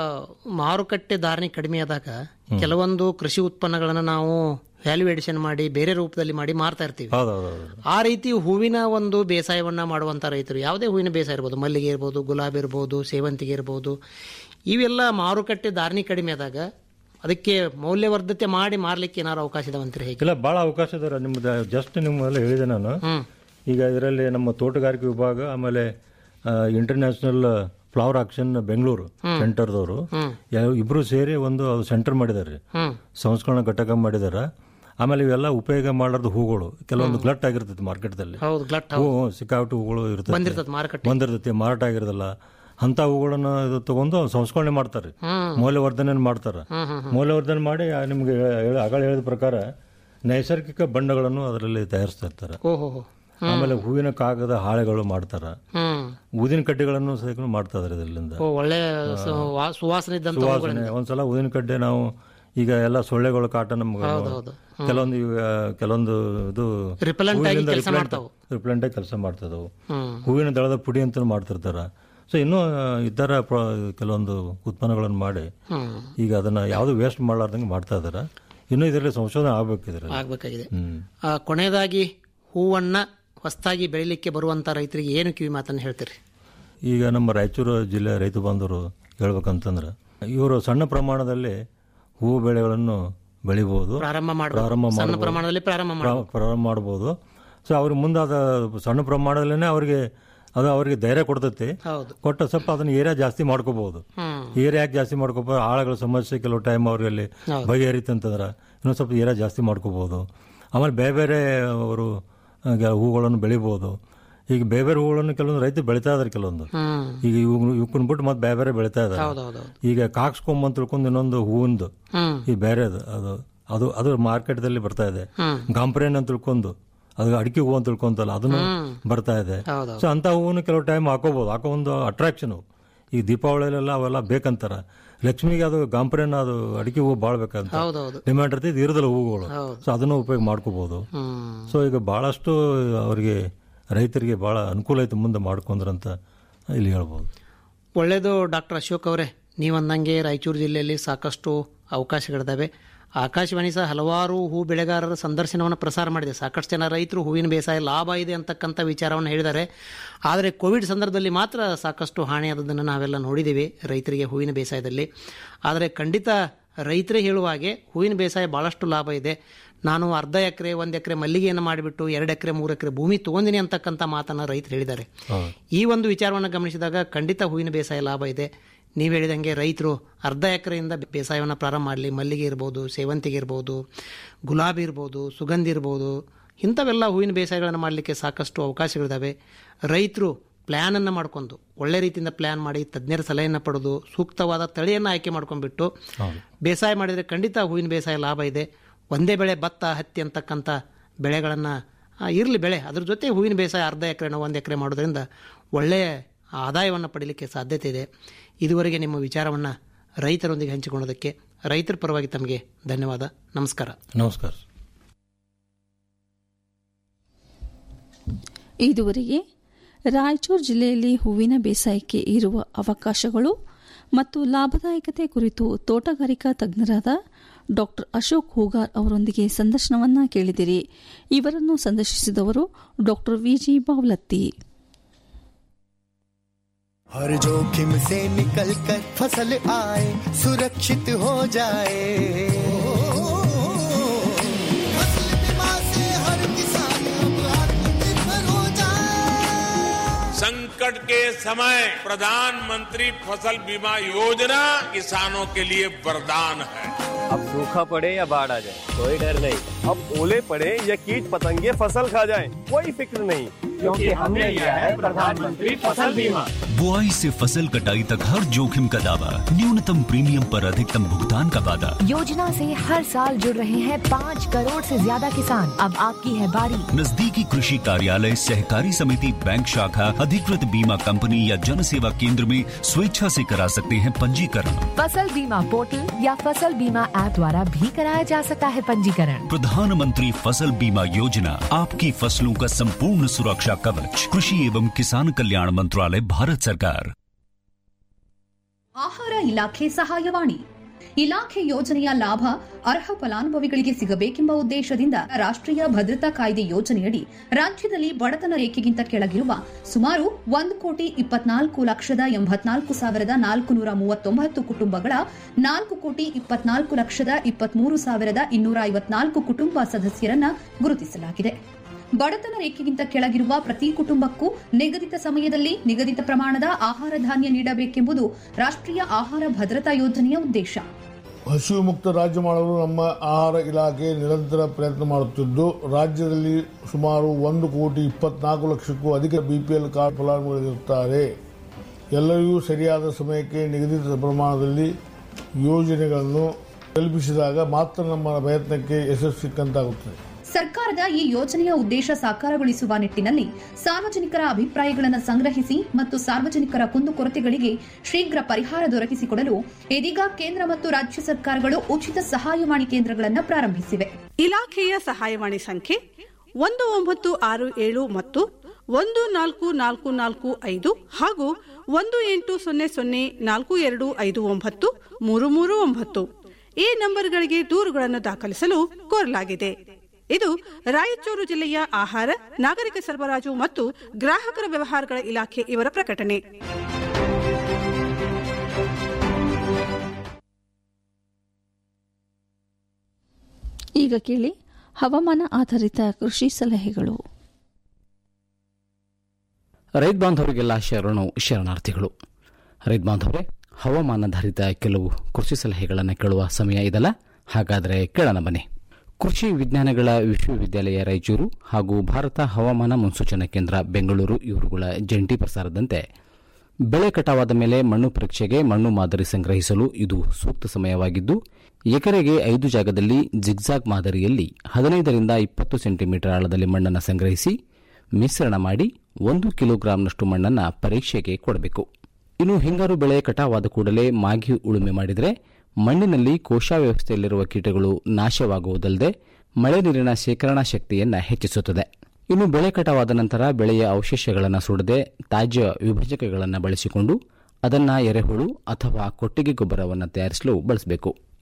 ಮಾರುಕಟ್ಟೆ ಧಾರಣೆ ಕಡಿಮೆ ಆದಾಗ ಕೆಲವೊಂದು ಕೃಷಿ ಉತ್ಪನ್ನಗಳನ್ನ ನಾವು ವ್ಯಾಲ್ಯೂ ಎಡಿಷನ್ ಮಾಡಿ ಬೇರೆ ರೂಪದಲ್ಲಿ ಮಾಡಿ ಮಾರ್ತಾ ಇರ್ತೀವಿ ಹೌದೌದು ಆ ರೀತಿ ಹೂವಿನ ಒಂದು ಬೇಸಾಯವನ್ನ ಮಾಡುವಂತ ರೈತರು ಯಾವುದೇ ಹೂವಿನ ಬೇಸಾಯ ಇರ್ಬೋದು ಮಲ್ಲಿಗೆ ಇರ್ಬೋದು ಗುಲಾಬಿ ಇರ್ಬೋದು ಸೇವಂತಿಗೆ ಇರ್ಬೋದು ಇವೆಲ್ಲ ಮಾರುಕಟ್ಟೆ ಧಾರಣೆ ಕಡಿಮೆ ಆದಾಗ ಅದಕ್ಕೆ ಮೌಲ್ಯವರ್ಧತೆ ಮಾಡಿ ಮಾರ್ಲಿಕ್ಕೆ ಏನಾದ್ರು ಅವಕಾಶ ಇದಾವಂತೀರಿ ಹೇಗೆ ಇಲ್ಲ ಭಾಳ ಅವಕಾಶ ಇದೆ ನಿಮ್ದು ಜಸ್ಟ್ ನಿಮ್ಮೆಲ್ಲ ಹೇಳಿದೆ ನಾನು ಹ್ಮ್ ಈಗ ಇದರಲ್ಲಿ ನಮ್ಮ ತೋಟಗಾರಿಕೆ ವಿಭಾಗ ಆಮೇಲೆ ಇಂಟರ್ನ್ಯಾಷನಲ್ ಫ್ಲವರ್ ಆಕ್ಷನ್ ಬೆಂಗಳೂರು ಸೆಂಟರ್ದವರು ಇಬ್ರು ಸೇರಿ ಒಂದು ಸೆಂಟರ್ ಮಾಡಿದ್ದಾರೆ ಹ್ಮ್ ಸಂಸ್ಕರಣ ಘಟಕ ಮಾಡಿದ್ದಾರೆ ಆಮೇಲೆ ಇವೆಲ್ಲ ಉಪಯೋಗ ಮಾಡಾರ್ದು ಹೂಗಳು ಕೆಲವೊಂದು ಗ್ಲಟ್ ಆಗಿರ್ತೈತಿ ಮಾರ್ಕೆಟ್ದಲ್ಲಿ ಹೌದು ಗ್ಲಟ್ ಹೂ ಸಿಕ್ಕಾಪಟ್ಟು ಹೂಗಳು ಇರ್ತೈತಿ ಬಂದಿರ್ತದೆ ಮಾರುಕಟ್ಟೆ ಬಂದಿರ್ತೈತಿ ಮಾರಾಟ ಆಗಿರೋದಿಲ್ಲ ಅಂತ ಹೂಗಳನ್ನು ಇದು ತಗೊಂಡು ಸಂಸ್ಕರಣೆ ಮಾಡ್ತಾರೆ ಹ್ಮ್ ಮೌಲ್ಯವರ್ಧನೆ ಮಾಡ್ತಾರೆ ಹ್ಮ್ ಹ್ಮ್ ಮೌಲ್ಯವರ್ಧನೆ ಮಾಡಿ ಆ ನಿಮ್ಗೆ ಹೇಳ- ಆಗಳ ಹೇಳಿದ ಪ್ರಕಾರ ನೈಸರ್ಗಿಕ ಬಣ್ಣಗಳನ್ನು ಅದರಲ್ಲಿ ತಯಾರಿಸ್ತಾ ಇರ್ತಾರೆ ಓಹೋ ಹೋ. ಆಮೇಲೆ ಹೂವಿನ ಕಾಗದ ಹಾಳೆಗಳು ಮಾಡ್ತಾರೆ ಹ್ಮ್ ಊದಿನ ಕಡ್ಡಿಗಳನ್ನು ಸಹ ಮಾಡ್ತಾ ಇದಾರೆ ಇದರಿಂದ ಓ ಒಳ್ಳೆ ಸು- ವಾ- ಸುವಾಸನೆ ಇದ್ದಂತ ಸುವಾಸನೆ ಒಂದ್ಸಲ ಊದಿನ ಕಡ್ಡೆ ನಾವು ಈಗ ಎಲ್ಲ ಸೊಳ್ಳೆಗಳು ಕಾಟ ನಮ್ಗೆ ಹೌದು. ಕೆಲವೊಂದು ಈಗ ಕೆಲವೊಂದು ಇದು ರಿಪೆಲೆಂಟ್ ಆಗಿ ಕೆಲಸ ಮಾಡ್ತಾವು ರಿಪ್ಲೆಂಟ್ ಆಗಿ ಕೆಲಸ ಮಾಡ್ತದವು ಹ್ಮ್ ಹೂವಿನ ದಳದ ಪುಡಿ ಅಂತ ಮಾಡ್ತಿರ್ತಾರ ಸೊ ಇನ್ನೂ ಇತರ ಪ್ರ- ಕೆಲವೊಂದು ಉತ್ಪನ್ನಗಳನ್ನು ಮಾಡಿ ಹ್ಮ್ ಈಗ ಅದನ್ನ ಯಾವುದು ವೇಸ್ಟ್ ಮಾಡಲಾರ್ದಂಗೆ ಮಾಡ್ತಾ ಇದಾರೆ ಇನ್ನೂ ಇದರಲ್ಲಿ ಸಂಶೋಧನೆ ಆಗ್ಬೇಕು ಇದರಲ್ಲಿ ಆಗ್ಬೇಕಾಗಿದೆ ಹ್ಮ್ ಆ, ಕೊನೆಯದಾಗಿ ಹೂವನ್ನ ಹೊಸದಾಗಿ ಬೆಳಿಲಿಕ್ಕೆ ಬರುವಂತ ರೈತರಿಗೆ ಏನು ಕಿವಿ ಮಾತನ್ನು ಹೇಳ್ತೀರಿ ಈಗ ನಮ್ಮ ರಾಯಚೂರು ಜಿಲ್ಲೆ ರೈತ ಬಾಂಧವರು ಹೇಳ್ಬೇಕಂತಂದ್ರೆ ಇವರು ಸಣ್ಣ ಪ್ರಮಾಣದಲ್ಲಿ ಹೂ ಬೆಳೆಗಳನ್ನು ಬೆಳಿಬಹುದು ಪ್ರಾರಂಭ ಪ್ರಾರಂಭ ಮಾಡಬಹುದು ಸಣ್ಣ ಮಾಡ್ಬೋದು. ಪ್ರಮಾಣದಲ್ಲಿ ಪ್ರಾರಂಭ ಮಾಡಿ ಪ್ರಾ- ಪ್ರಾರಂಭ ಮಾಡ್ಬೋದು ಸೊ ಅವ್ರಿಗೆ ಮುಂದೆ ಅದು ಸಣ್ಣ ಪ್ರಮಾಣದಲ್ಲೇ ಅವರಿಗೆ ಅದು ಅವರಿಗೆ ಧೈರ್ಯ ಕೊಡ್ತೈತಿ ಹೌದು ಕೊಟ್ಟ ಸ್ವಲ್ಪ ಅದನ್ನ ಏರಿಯಾ ಜಾಸ್ತಿ ಮಾಡ್ಕೋಬಹುದು ಹ್ಮ್ ಏರಿಯಾ ಯಾಕೆ ಜಾಸ್ತಿ ಮಾಡ್ಕೋಬಹುದು ಆಳಗಳ ಸಮಸ್ಯೆ ಕೆಲವು ಟೈಮ್ ಅವರಲ್ಲಿ ಹೌದು. ಬಗೆಹರಿತಂತಂದ್ರೆ ಇನ್ನೊಂದು ಸ್ವಲ್ಪ ಏರಿಯಾ ಜಾಸ್ತಿ ಮಾಡ್ಕೋಬಹುದು ಆಮೇಲೆ ಬೇರೆ ಬೇರೆ ಅವರು ಆ, ಹೂಗಳನ್ನು ಬೆಳಿಬಹುದು ಈಗ ಬೇರೆ ಬೇರೆ ಹೂಗಳನ್ನು ಕೆಲವೊಂದು ರೈತರು ಬೆಳಿತಾ ಇದಾರೆ ಕೆಲವೊಂದು ಹ್ಮ್ ಈಗ ಇವ್ ಇವಕ್ಕನ್ ಬಿಟ್ಟು ಮತ್ತೆ ಬೇರೆ ಬೇರೆ ಬೆಳಿತಾ ಇದಾರೆ ಹೌದೌದು ಈಗ ಕಾಕ್ಸ್ಕೊಂಬ ಅಂತ ತಿಳ್ಕೊಂಡು ಇನ್ನೊಂದು ಹೂವಿಂದು ಹ್ಮ್ ಈ ಬೇರೆ ಅದು ಅದು ಅದು ಅದು ಮಾರ್ಕೆಟ್ದಲ್ಲಿ ಬರ್ತಾ ಇದೆ ಹ್ಮ್ ಗಾಂಪ್ರೇನ್ ಅಂತ ತಿಳ್ಕೊಂಡು ಅದು ಅಡಿಕೆ ಹೂವು ಅಂತ ತಿಳ್ಕೊಂತಲ್ಲ ಅದನ್ನು ಬರ್ತಾ ಇದೆ ಹೌದೌದು ಸೊ ಅಂತ ಹೂವನ್ನು ಕೆಲವು ಟೈಮ್ ಹಾಕೋಬಹುದು ಹಾಕೋ ಒಂದು ಅಟ್ರಾಕ್ಷನ್ ಈ ದೀಪಾವಳಿಲೆಲ್ಲ ಅವೆಲ್ಲ ಬೇಕಂತಾರ ಲಕ್ಷ್ಮಿಗೆ ಅದು ಗಾಂಪ್ರೇನ್ ಅದು ಅಡಿಕೆ ಹೂವು ಭಾಳ ಬೇಕಂತ ಹೌದೌದು ಡಿಮ್ಯಾಂಡ್ ಇರ್ತೈತೆ ಇದು ಇರೋದಿಲ್ಲ ಹೂವುಗಳು ಹೌದು. ಸೊ ಅದನ್ನು ಉಪಯೋಗ ಮಾಡ್ಕೋಬಹುದು ಹ್ಮ್ ಸೊ ಈಗ ಭಾಳಷ್ಟು ಅವರಿಗೆ ರೈತರಿಗೆ ಭಾಳ ಅನುಕೂಲ ಐತೆ ಮುಂದೆ ಮಾಡ್ಕೊಂಡ್ರಂತ ಇಲ್ಲಿ ಹೇಳ್ಬೋದು ಒಳ್ಳೆಯದು ಡಾಕ್ಟರ್ ಅಶೋಕ್ ಅವರೇ ನೀವು ಅಂದಂಗೆ ರಾಯಚೂರು ಜಿಲ್ಲೆಯಲ್ಲಿ ಸಾಕಷ್ಟು ಅವಕಾಶಗಳಿದ್ದಾವೆ ಆಕಾಶವಾಣಿ ಸಹ ಹಲವಾರು ಹೂ ಬೆಳೆಗಾರರ ಸಂದರ್ಶನವನ್ನು ಪ್ರಸಾರ ಮಾಡಿದೆ ಸಾಕಷ್ಟು ಜನ ರೈತರು ಹೂವಿನ ಬೇಸಾಯ ಲಾಭ ಇದೆ ಅಂತಕ್ಕಂಥ ವಿಚಾರವನ್ನು ಹೇಳಿದ್ದಾರೆ ಆದರೆ ಕೋವಿಡ್ ಸಂದರ್ಭದಲ್ಲಿ ಮಾತ್ರ ಸಾಕಷ್ಟು ಹಾನಿಯಾದದ್ದನ್ನು ನಾವೆಲ್ಲ ನೋಡಿದ್ದೀವಿ ರೈತರಿಗೆ ಹೂವಿನ ಬೇಸಾಯದಲ್ಲಿ ಆದರೆ ಖಂಡಿತ ರೈತರೇ ಹೇಳುವ ಹಾಗೆ ಹೂವಿನ ಬೇಸಾಯ ಭಾಳಷ್ಟು ಲಾಭ ಇದೆ ನಾನು ಅರ್ಧ ಎಕರೆ ಒಂದು ಎಕರೆ ಮಲ್ಲಿಗೆಯನ್ನು ಮಾಡಿಬಿಟ್ಟು ಎರಡು ಎಕರೆ ಮೂರು ಎಕರೆ ಭೂಮಿ ತೊಗೊಂಡಿನಿ ಅಂತಕ್ಕಂಥ ಮಾತನ್ನು ರೈತರು ಹೇಳಿದ್ದಾರೆ ಈ ಒಂದು ವಿಚಾರವನ್ನು ಗಮನಿಸಿದಾಗ ಖಂಡಿತ ಹೂವಿನ ಬೇಸಾಯ ಲಾಭ ಇದೆ ನೀವು ಹೇಳಿದಂಗೆ ರೈತರು ಅರ್ಧ ಎಕರೆಯಿಂದ ಬೇಸಾಯವನ್ನು ಪ್ರಾರಂಭ ಮಾಡಲಿ ಮಲ್ಲಿಗೆ ಇರ್ಬೋದು ಸೇವಂತಿಗೆ ಇರ್ಬೋದು ಗುಲಾಬಿ ಇರ್ಬೋದು ಸುಗಂಧಿ ಇರ್ಬೋದು ಇಂಥವೆಲ್ಲ ಹೂವಿನ ಬೇಸಾಯಗಳನ್ನು ಮಾಡಲಿಕ್ಕೆ ಸಾಕಷ್ಟು ಅವಕಾಶಗಳಿದ್ದಾವೆ ರೈತರು ಪ್ಲ್ಯಾನನ್ನು ಮಾಡ್ಕೊಂಡು ಒಳ್ಳೆ ರೀತಿಯಿಂದ ಪ್ಲ್ಯಾನ್ ಮಾಡಿ ತಜ್ಞರ ಸಲಹೆಯನ್ನು ಪಡೆದು ಸೂಕ್ತವಾದ ತಳಿಯನ್ನು ಆಯ್ಕೆ ಮಾಡ್ಕೊಂಡ್ಬಿಟ್ಟು ಬೇಸಾಯ ಮಾಡಿದರೆ ಖಂಡಿತ ಹೂವಿನ ಬೇಸಾಯ ಲಾಭ ಇದೆ ಒಂದೇ ಬೆಳೆ ಭತ್ತ ಹತ್ತಿ ಅಂತಕ್ಕಂಥ ಬೆಳೆಗಳನ್ನು ಇರಲಿ ಬೆಳೆ ಅದ್ರ ಜೊತೆ ಹೂವಿನ ಬೇಸಾಯ ಅರ್ಧ ಎಕರೆನೋ ಒಂದು ಎಕರೆ ಮಾಡೋದ್ರಿಂದ ಒಳ್ಳೆಯ ಆದಾಯವನ್ನು ಪಡೀಲಿಕ್ಕೆ ಸಾಧ್ಯತೆ ಇದೆ ಇದುವರೆಗೆ ನಿಮ್ಮ ವಿಚಾರವನ್ನು ರೈತರೊಂದಿಗೆ ಹಂಚಿಕೊಳ್ಳೋದಕ್ಕೆ ರೈತರ ಪರವಾಗಿ ತಮಗೆ ಧನ್ಯವಾದ ನಮಸ್ಕಾರ ನಮಸ್ಕಾರ ಇದುವರೆಗೆ ರಾಯಚೂರು ಜಿಲ್ಲೆಯಲ್ಲಿ ಹೂವಿನ ಬೇಸಾಯಕ್ಕೆ ಇರುವ ಅವಕಾಶಗಳು ಮತ್ತು ಲಾಭದಾಯಕತೆ ಕುರಿತು ತೋಟಗಾರಿಕಾ ತಜ್ಞರಾದ ಡಾಕ್ಟರ್ ಅಶೋಕ್ ಹೂಗಾರ್ ಅವರೊಂದಿಗೆ ಸಂದರ್ಶನವನ್ನ ಕೇಳಿದಿರಿ ಇವರನ್ನು ಸಂದರ್ಶಿಸಿದವರು ಡಾಕ್ಟರ್ ವಿಜಿ ಬಾವ್ಲತ್ತಿ हर जोखिम से निकल कर फसल आए सुरक्षित हो जाए फसल बीमा से हर किसान अब आत्मनिर्भर हो जाए संकट के समय प्रधानमंत्री फसल बीमा योजना किसानों के लिए वरदान है अब सूखा पड़े या बाढ़ आ जाए कोई डर नहीं अब ओले पड़े या कीट पतंगे फसल खा जाए कोई फिक्र नहीं क्योंकि हमने लिया है प्रधानमंत्री फसल बीमा बुआई से फसल कटाई तक हर जोखिम का दावा न्यूनतम प्रीमियम पर अधिकतम भुगतान का वादा योजना से हर साल जुड़ रहे हैं पाँच करोड़ से ज्यादा किसान अब आपकी है बारी नजदीकी कृषि कार्यालय सहकारी समिति बैंक शाखा अधिकृत बीमा कंपनी या जन सेवा केंद्र में स्वेच्छा से करा सकते हैं पंजीकरण फसल बीमा पोर्टल या फसल बीमा ऐप द्वारा भी कराया जा सकता है पंजीकरण प्रधानमंत्री फसल बीमा योजना आपकी फसलों का संपूर्ण सुरक्षा कवच कृषि एवं किसान कल्याण मंत्रालय भारत सरकार ಆಹಾರ ಇಲಾಖೆ ಸಹಾಯವಾಣಿ ಇಲಾಖೆ ಯೋಜನೆಯ ಲಾಭ ಅರ್ಹ ಫಲಾನುಭವಿಗಳಿಗೆ ಸಿಗಬೇಕೆಂಬ ಉದ್ದೇಶದಿಂದ ರಾಷ್ಟ್ರೀಯ ಭದ್ರತಾ ಕಾಯ್ದೆ ಯೋಜನೆಯಡಿ ರಾಜ್ಯದಲ್ಲಿ ಬಡತನ ರೇಖೆಗಿಂತ ಕೆಳಗಿರುವ ಸುಮಾರು ಒಂದು ಕೋಟಿ ಇಪ್ಪತ್ನಾಲ್ಕು ಲಕ್ಷದ ಎಂಬತ್ನಾಲ್ಕು ಸಾವಿರದ ನಾಲ್ಕು ನೂರ ಮೂವತ್ತೊಂಬತ್ತು ಕುಟುಂಬಗಳ ನಾಲ್ಕು ಕೋಟಿ ಇಪ್ಪತ್ನಾಲ್ಕು ಲಕ್ಷದ ಇಪ್ಪತ್ಮೂರು ಸಾವಿರದ ಇನ್ನೂರ ಐವತ್ನಾಲ್ಕು ಕುಟುಂಬ ಸದಸ್ಯರನ್ನ ಗುರುತಿಸಲಾಗಿದೆ ಬಡತನ ರೇಖೆಗಿಂತ ಕೆಳಗಿರುವ ಪ್ರತಿ ಕುಟುಂಬಕ್ಕೂ ನಿಗದಿತ ಸಮಯದಲ್ಲಿ ನಿಗದಿತ ಪ್ರಮಾಣದ ಆಹಾರ ಧಾನ್ಯ ನೀಡಬೇಕೆಂಬುದು ರಾಷ್ಟ್ರೀಯ ಆಹಾರ ಭದ್ರತಾ ಯೋಜನೆಯ ಉದ್ದೇಶ ಹಸಿವು ಮುಕ್ತ ರಾಜ್ಯ ಮಾಡಲು ನಮ್ಮ ಆಹಾರ ಇಲಾಖೆ ನಿರಂತರ ಪ್ರಯತ್ನ ಮಾಡುತ್ತಿದ್ದು ರಾಜ್ಯದಲ್ಲಿ ಸುಮಾರು ಒಂದು ಕೋಟಿ ಇಪ್ಪತ್ನಾಲ್ಕು ಲಕ್ಷಕ್ಕೂ ಅಧಿಕ ಬಿಪಿಎಲ್ ಕಾರ್ಡ್ ಫಲಾನುಭವಿಗಳಿರುತ್ತಾರೆ ಎಲ್ಲರಿಗೂ ಸರಿಯಾದ ಸಮಯಕ್ಕೆ ನಿಗದಿತ ಪ್ರಮಾಣದಲ್ಲಿ ಯೋಜನೆಗಳನ್ನು ತಲುಪಿಸಿದಾಗ ಮಾತ್ರ ನಮ್ಮ ಪ್ರಯತ್ನಕ್ಕೆ ಯಶಸ್ಸು ಸಿಕ್ಕಂತಾಗುತ್ತದೆ ಸರ್ಕಾರದ ಈ ಯೋಜನೆಯ ಉದ್ದೇಶ ಸಾಕಾರಗೊಳಿಸುವ ನಿಟ್ಟಿನಲ್ಲಿ ಸಾರ್ವಜನಿಕರ ಅಭಿಪ್ರಾಯಗಳನ್ನು ಸಂಗ್ರಹಿಸಿ ಮತ್ತು ಸಾರ್ವಜನಿಕರ ಕುಂದುಕೊರತೆಗಳಿಗೆ ಶೀಘ್ರ ಪರಿಹಾರ ದೊರಕಿಸಿಕೊಡಲು ಇದೀಗ ಕೇಂದ್ರ ಮತ್ತು ರಾಜ್ಯ ಸರ್ಕಾರಗಳು ಉಚಿತ ಸಹಾಯವಾಣಿ ಕೇಂದ್ರಗಳನ್ನು ಪ್ರಾರಂಭಿಸಿವೆ ಇಲಾಖೆಯ ಸಹಾಯವಾಣಿ ಸಂಖ್ಯೆ ಒಂದು ಒಂಬತ್ತು ಆರು ಏಳು ಮತ್ತು ಒಂದು ನಾಲ್ಕು ನಾಲ್ಕು ನಾಲ್ಕು ಐದು ಹಾಗೂ ಒಂದು ಎಂಟು ಸೊನ್ನೆ ಸೊನ್ನೆ ನಾಲ್ಕು ಎರಡು ಐದು ಒಂಬತ್ತು ಮೂರು ಮೂರು ಒಂಬತ್ತು ಈ ನಂಬರ್ಗಳಿಗೆ ದೂರುಗಳನ್ನು ದಾಖಲಿಸಲು ಕೋರಲಾಗಿದೆ ಇದು ರಾಯಚೂರು ಜಿಲ್ಲೆಯ ಆಹಾರ ನಾಗರಿಕ ಸರಬರಾಜು ಮತ್ತು ಗ್ರಾಹಕರ ವ್ಯವಹಾರಗಳ ಇಲಾಖೆ ಇವರ ಪ್ರಕಟಣೆ ಈಗ ಕೇಳಿ ಹವಾಮಾನ ಆಧಾರಿತ ಕೃಷಿ ಸಲಹೆಗಳು ರೈತ ಬಾಂಧವರಿಗೆಲ್ಲ ಶರಣು ಶರಣಾರ್ಥಿಗಳು ರೈತ ಬಾಂಧವರೇ ಹವಾಮಾನಾಧಾರಿತ ಕೆಲವು ಕೃಷಿ ಸಲಹೆಗಳನ್ನು ಕೇಳುವ ಸಮಯ ಇದಲ್ಲ ಹಾಗಾದರೆ ಕೇಳೋಣ ಬನ್ನಿ ಕೃಷಿ ವಿಜ್ಞಾನಗಳ ವಿಶ್ವವಿದ್ಯಾಲಯ ರಾಯಚೂರು ಹಾಗೂ ಭಾರತ ಹವಾಮಾನ ಮುನ್ಸೂಚನಾ ಕೇಂದ್ರ ಬೆಂಗಳೂರು ಇವರುಗಳ ಜಂಟಿ ಪ್ರಸಾರದಂತೆ ಬೆಳೆ ಕಟಾವಾದ ಮೇಲೆ ಮಣ್ಣು ಪರೀಕ್ಷೆಗೆ ಮಣ್ಣು ಮಾದರಿ ಸಂಗ್ರಹಿಸಲು ಇದು ಸೂಕ್ತ ಸಮಯವಾಗಿದ್ದು ಎಕರೆಗೆ ಐದು ಜಾಗದಲ್ಲಿ ಜಿಗ್ಜಾಗ್ ಮಾದರಿಯಲ್ಲಿ ಹದಿನೈದರಿಂದ ಇಪ್ಪತ್ತು ಸೆಂಟಿಮೀಟರ್ ಆಳದಲ್ಲಿ ಮಣ್ಣನ್ನು ಸಂಗ್ರಹಿಸಿ ಮಿಶ್ರಣ ಮಾಡಿ ಒಂದು ಕಿಲೋಗ್ರಾಂನಷ್ಟು ಮಣ್ಣನ್ನು ಪರೀಕ್ಷೆಗೆ ಕೊಡಬೇಕು ಇನ್ನು ಹಿಂಗಾರು ಬೆಳೆ ಕಟಾವಾದ ಕೂಡಲೇ ಮಾಗಿ ಉಳುಮೆ ಮಾಡಿದರೆ ಮಣ್ಣಿನಲ್ಲಿ ಕೋಶ ವ್ಯವಸ್ಥೆಯಲ್ಲಿರುವ ಕೀಟಗಳು ನಾಶವಾಗುವುದಲ್ಲದೆ ಮಳೆ ನೀರಿನ ಶೇಖರಣಾ ಶಕ್ತಿಯನ್ನು ಹೆಚ್ಚಿಸುತ್ತದೆ ಇನ್ನು ಬೆಳೆ ಕಟಾವಾದ ನಂತರ ಬೆಳೆಯ ಅವಶೇಷಗಳನ್ನು ಸುಡದೆ ತಾಜ್ಯ ವಿಭಜಕಗಳನ್ನು ಬಳಸಿಕೊಂಡು ಅದನ್ನು ಎರೆಹುಳು ಅಥವಾ ಕೊಟ್ಟಿಗೆ ಗೊಬ್ಬರವನ್ನು ತಯಾರಿಸಲು ಬಳಸಬೇಕು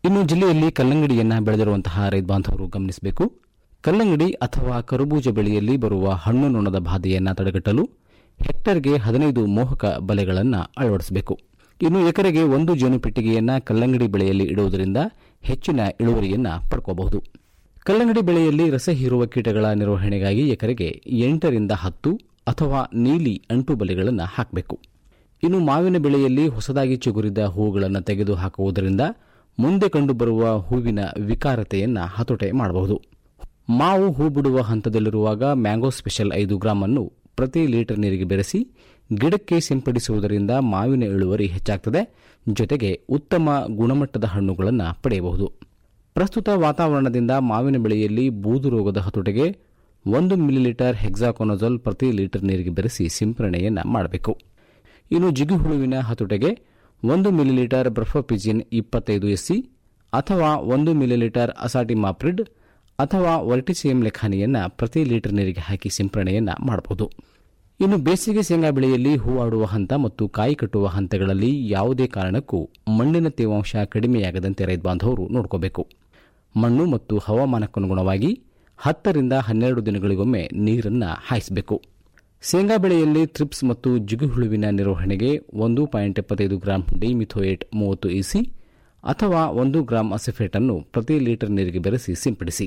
ಇನ್ನು ಜಿಲ್ಲೆಯಲ್ಲಿ ಕಲ್ಲಂಗಡಿಯನ್ನ ಬೆಳೆದಿರುವಂತಹ ರೈತ ಬಾಂಧವರು ಗಮನಿಸಬೇಕು ಕಲ್ಲಂಗಡಿ ಅಥವಾ ಕರುಬೂಜ ಬೆಳೆಯಲ್ಲಿ ಬರುವ ಹಣ್ಣು ನೊಣದ ಬಾಧೆಯನ್ನ ತಡೆಗಟ್ಟಲು ಹೆಕ್ಟರ್ಗೆ ಹದಿನೈದು ಮೋಹಕ ಬಲೆಗಳನ್ನು ಅಳವಡಿಸಬೇಕು ಇನ್ನು ಎಕರೆಗೆ ಒಂದು ಜೇನು ಪೆಟ್ಟಿಗೆಯನ್ನ ಕಲ್ಲಂಗಡಿ ಬೆಳೆಯಲ್ಲಿ ಇಡುವುದರಿಂದ ಹೆಚ್ಚಿನ ಇಳುವರಿಯನ್ನ ಪಡ್ಕೋಬಹುದು ಕಲ್ಲಂಗಡಿ ಬೆಳೆಯಲ್ಲಿ ರಸ ಹೀರುವ ಕೀಟಗಳ ನಿರ್ವಹಣೆಗಾಗಿ ಎಕರೆಗೆ ಎಂಟರಿಂದ ಹತ್ತು ಅಥವಾ ನೀಲಿ ಅಂಟು ಬಲೆಗಳನ್ನು ಹಾಕಬೇಕು ಇನ್ನು ಮಾವಿನ ಬೆಳೆಯಲ್ಲಿ ಹೊಸದಾಗಿ ಚಿಗುರಿದ ಹೂಗಳನ್ನು ತೆಗೆದು ಹಾಕುವುದರಿಂದ ಮುಂದೆ ಕಂಡುಬರುವ ಹೂವಿನ ವಿಕಾರತೆಯನ್ನ ಹತೋಟೆ ಮಾಡಬಹುದು ಮಾವು ಹೂ ಬಿಡುವ ಹಂತದಲ್ಲಿರುವಾಗ ಮ್ಯಾಂಗೋ ಸ್ಪೆಷಲ್ ಐದು ಗ್ರಾಂ ಅನ್ನು ಪ್ರತಿ ಲೀಟರ್ ನೀರಿಗೆ ಬೆರೆಸಿ ಗಿಡಕ್ಕೆ ಸಿಂಪಡಿಸುವುದರಿಂದ ಮಾವಿನ ಇಳುವರಿ ಹೆಚ್ಚಾಗ್ತದೆ ಜೊತೆಗೆ ಉತ್ತಮ ಗುಣಮಟ್ಟದ ಹಣ್ಣುಗಳನ್ನು ಪಡೆಯಬಹುದು ಪ್ರಸ್ತುತ ವಾತಾವರಣದಿಂದ ಮಾವಿನ ಬೆಳೆಯಲ್ಲಿ ಬೂದು ರೋಗದ ಹತೋಟಿಗೆ ಒಂದು ಮಿಲಿಲೀಟರ್ ಹೆಕ್ಸಾಕೊನಜೋಲ್ ಪ್ರತಿ ಲೀಟರ್ ನೀರಿಗೆ ಬೆರೆಸಿ ಸಿಂಪರಣೆಯನ್ನ ಮಾಡಬೇಕು ಇನ್ನು ಜಿಗುಹುಳುವಿನ ಹತೋಟಿಗೆ ಒಂದು ಮಿಲಿಲೀಟರ್ ಬ್ರಫೋಪಿಜಿನ್ ಇಪ್ಪತ್ತೈದು ಎಸ್ಸಿ ಅಥವಾ ಒಂದು ಮಿಲಿಲೀಟರ್ ಅಸಾಟಿಮಾಪ್ರಿಡ್ ಅಥವಾ ವರ್ಟಿಸಿಯಂ ಲೆಖಾನಿಯನ್ನ ಪ್ರತಿ ಲೀಟರ್ ನೀರಿಗೆ ಹಾಕಿ ಸಿಂಪರಣೆಯನ್ನ ಮಾಡಬಹುದು ಇನ್ನು ಬೇಸಿಗೆ ಶೇಂಗಾ ಬೆಳೆಯಲ್ಲಿ ಹೂವಾಡುವ ಹಂತ ಮತ್ತು ಕಾಯಿ ಕಟ್ಟುವ ಹಂತಗಳಲ್ಲಿ ಯಾವುದೇ ಕಾರಣಕ್ಕೂ ಮಣ್ಣಿನ ತೇವಾಂಶ ಕಡಿಮೆಯಾಗದಂತೆ ರೈತ ಬಾಂಧವರು ನೋಡ್ಕೋಬೇಕು ಮಣ್ಣು ಮತ್ತು ಹವಾಮಾನಕ್ಕನುಗುಣವಾಗಿ ಹತ್ತರಿಂದ ಹನ್ನೆರಡು ದಿನಗಳಿಗೊಮ್ಮೆ ನೀರನ್ನು ಹಾಯಿಸಬೇಕು ಶೇಂಗಾ ಬೆಳೆಯಲ್ಲಿ ಥ್ರಿಪ್ಸ್ ಮತ್ತು ಜಿಗುಹುಳುವಿನ ನಿರ್ವಹಣೆಗೆ ಒಂದು ಪಾಯಿಂಟ್ ಎಪ್ಪತ್ತೈದು ಗ್ರಾಂ ಡಿಮಿಥೋಯೇಟ್ ಮೂವತ್ತು ಇಸಿ ಅಥವಾ ಒಂದು ಗ್ರಾಂ ಅಸಿಫೇಟ್ ಅನ್ನು ಪ್ರತಿ ಲೀಟರ್ ನೀರಿಗೆ ಬೆರೆಸಿ ಸಿಂಪಡಿಸಿ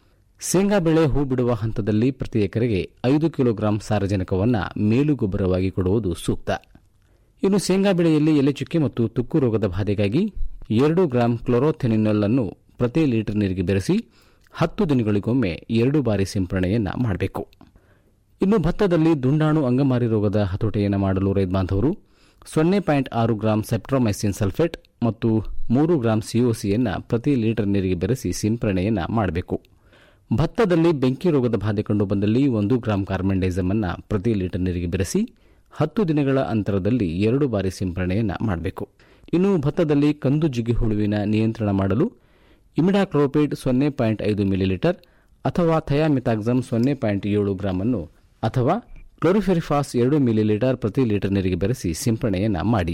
ಶೇಂಗಾ ಬೆಳೆ ಹೂ ಬಿಡುವ ಹಂತದಲ್ಲಿ ಪ್ರತಿ ಎಕರೆಗೆ ಐದು ಕಿಲೋಗ್ರಾಂ ಸಾರಜನಕವನ್ನು ಮೇಲುಗೊಬ್ಬರವಾಗಿ ಕೊಡುವುದು ಸೂಕ್ತ ಇನ್ನು ಶೇಂಗಾ ಬೆಳೆಯಲ್ಲಿ ಎಲೆಚುಕ್ಕೆ ಮತ್ತು ತುಕ್ಕು ರೋಗದ ಬಾಧೆಗಾಗಿ ಎರಡು ಗ್ರಾಂ ಕ್ಲೋರೋಥೆನಿನಲ್ ಅನ್ನು ಪ್ರತಿ ಲೀಟರ್ ನೀರಿಗೆ ಬೆರೆಸಿ ಹತ್ತು ದಿನಗಳಿಗೊಮ್ಮೆ ಎರಡು ಬಾರಿ ಸಿಂಪರಣೆಯನ್ನ ಮಾಡಬೇಕು ಇನ್ನು ಭತ್ತದಲ್ಲಿ ದುಂಡಾಣು ಅಂಗಮಾರಿ ರೋಗದ ಹತೋಟಿಯನ್ನು ಮಾಡಲು ರೈತ ಬಾಂಧವರು ಸೊನ್ನೆ ಪಾಯಿಂಟ್ ಆರು ಗ್ರಾಂ ಸೆಪ್ಟ್ರೋಮೈಸಿನ್ ಸಲ್ಫೇಟ್ ಮತ್ತು ಮೂರು ಗ್ರಾಂ ಸಿಒಸಿಯನ್ನು ಪ್ರತಿ ಲೀಟರ್ ನೀರಿಗೆ ಬೆರೆಸಿ ಸಿಂಪರಣೆಯನ್ನ ಮಾಡಬೇಕು ಭತ್ತದಲ್ಲಿ ಬೆಂಕಿ ರೋಗದ ಬಾಧೆ ಕಂಡು ಬಂದಲ್ಲಿ ಒಂದು ಗ್ರಾಂ ಕಾರ್ಬನ್ಡೈಸಮ್ ಅನ್ನು ಪ್ರತಿ ಲೀಟರ್ ನೀರಿಗೆ ಬೆರೆಸಿ ಹತ್ತು ದಿನಗಳ ಅಂತರದಲ್ಲಿ ಎರಡು ಬಾರಿ ಸಿಂಪರಣೆಯನ್ನ ಮಾಡಬೇಕು ಇನ್ನು ಭತ್ತದಲ್ಲಿ ಕಂದು ಜಿಗಿ ಹುಳುವಿನ ನಿಯಂತ್ರಣ ಮಾಡಲು ಇಮಿಡಾಕ್ಲೋಪೇಟ್ ಸೊನ್ನೆ ಪಾಯಿಂಟ್ ಐದು ಮಿಲಿಲೀಟರ್ ಅಥವಾ ಥಯಾಮಿತಾಕ್ಸಮ್ ಸೊನ್ನೆ ಪಾಯಿಂಟ್ ಏಳು ಗ್ರಾಂ ಅನ್ನು ಅಥವಾ ಕ್ಲೋರಿಫೆರಿಫಾಸ್ ಎರಡು ಮಿಲಿಲೀಟರ್ ಪ್ರತಿ ಲೀಟರ್ ನೀರಿಗೆ ಬೆರೆಸಿ ಸಿಂಪರಣೆಯನ್ನ ಮಾಡಿ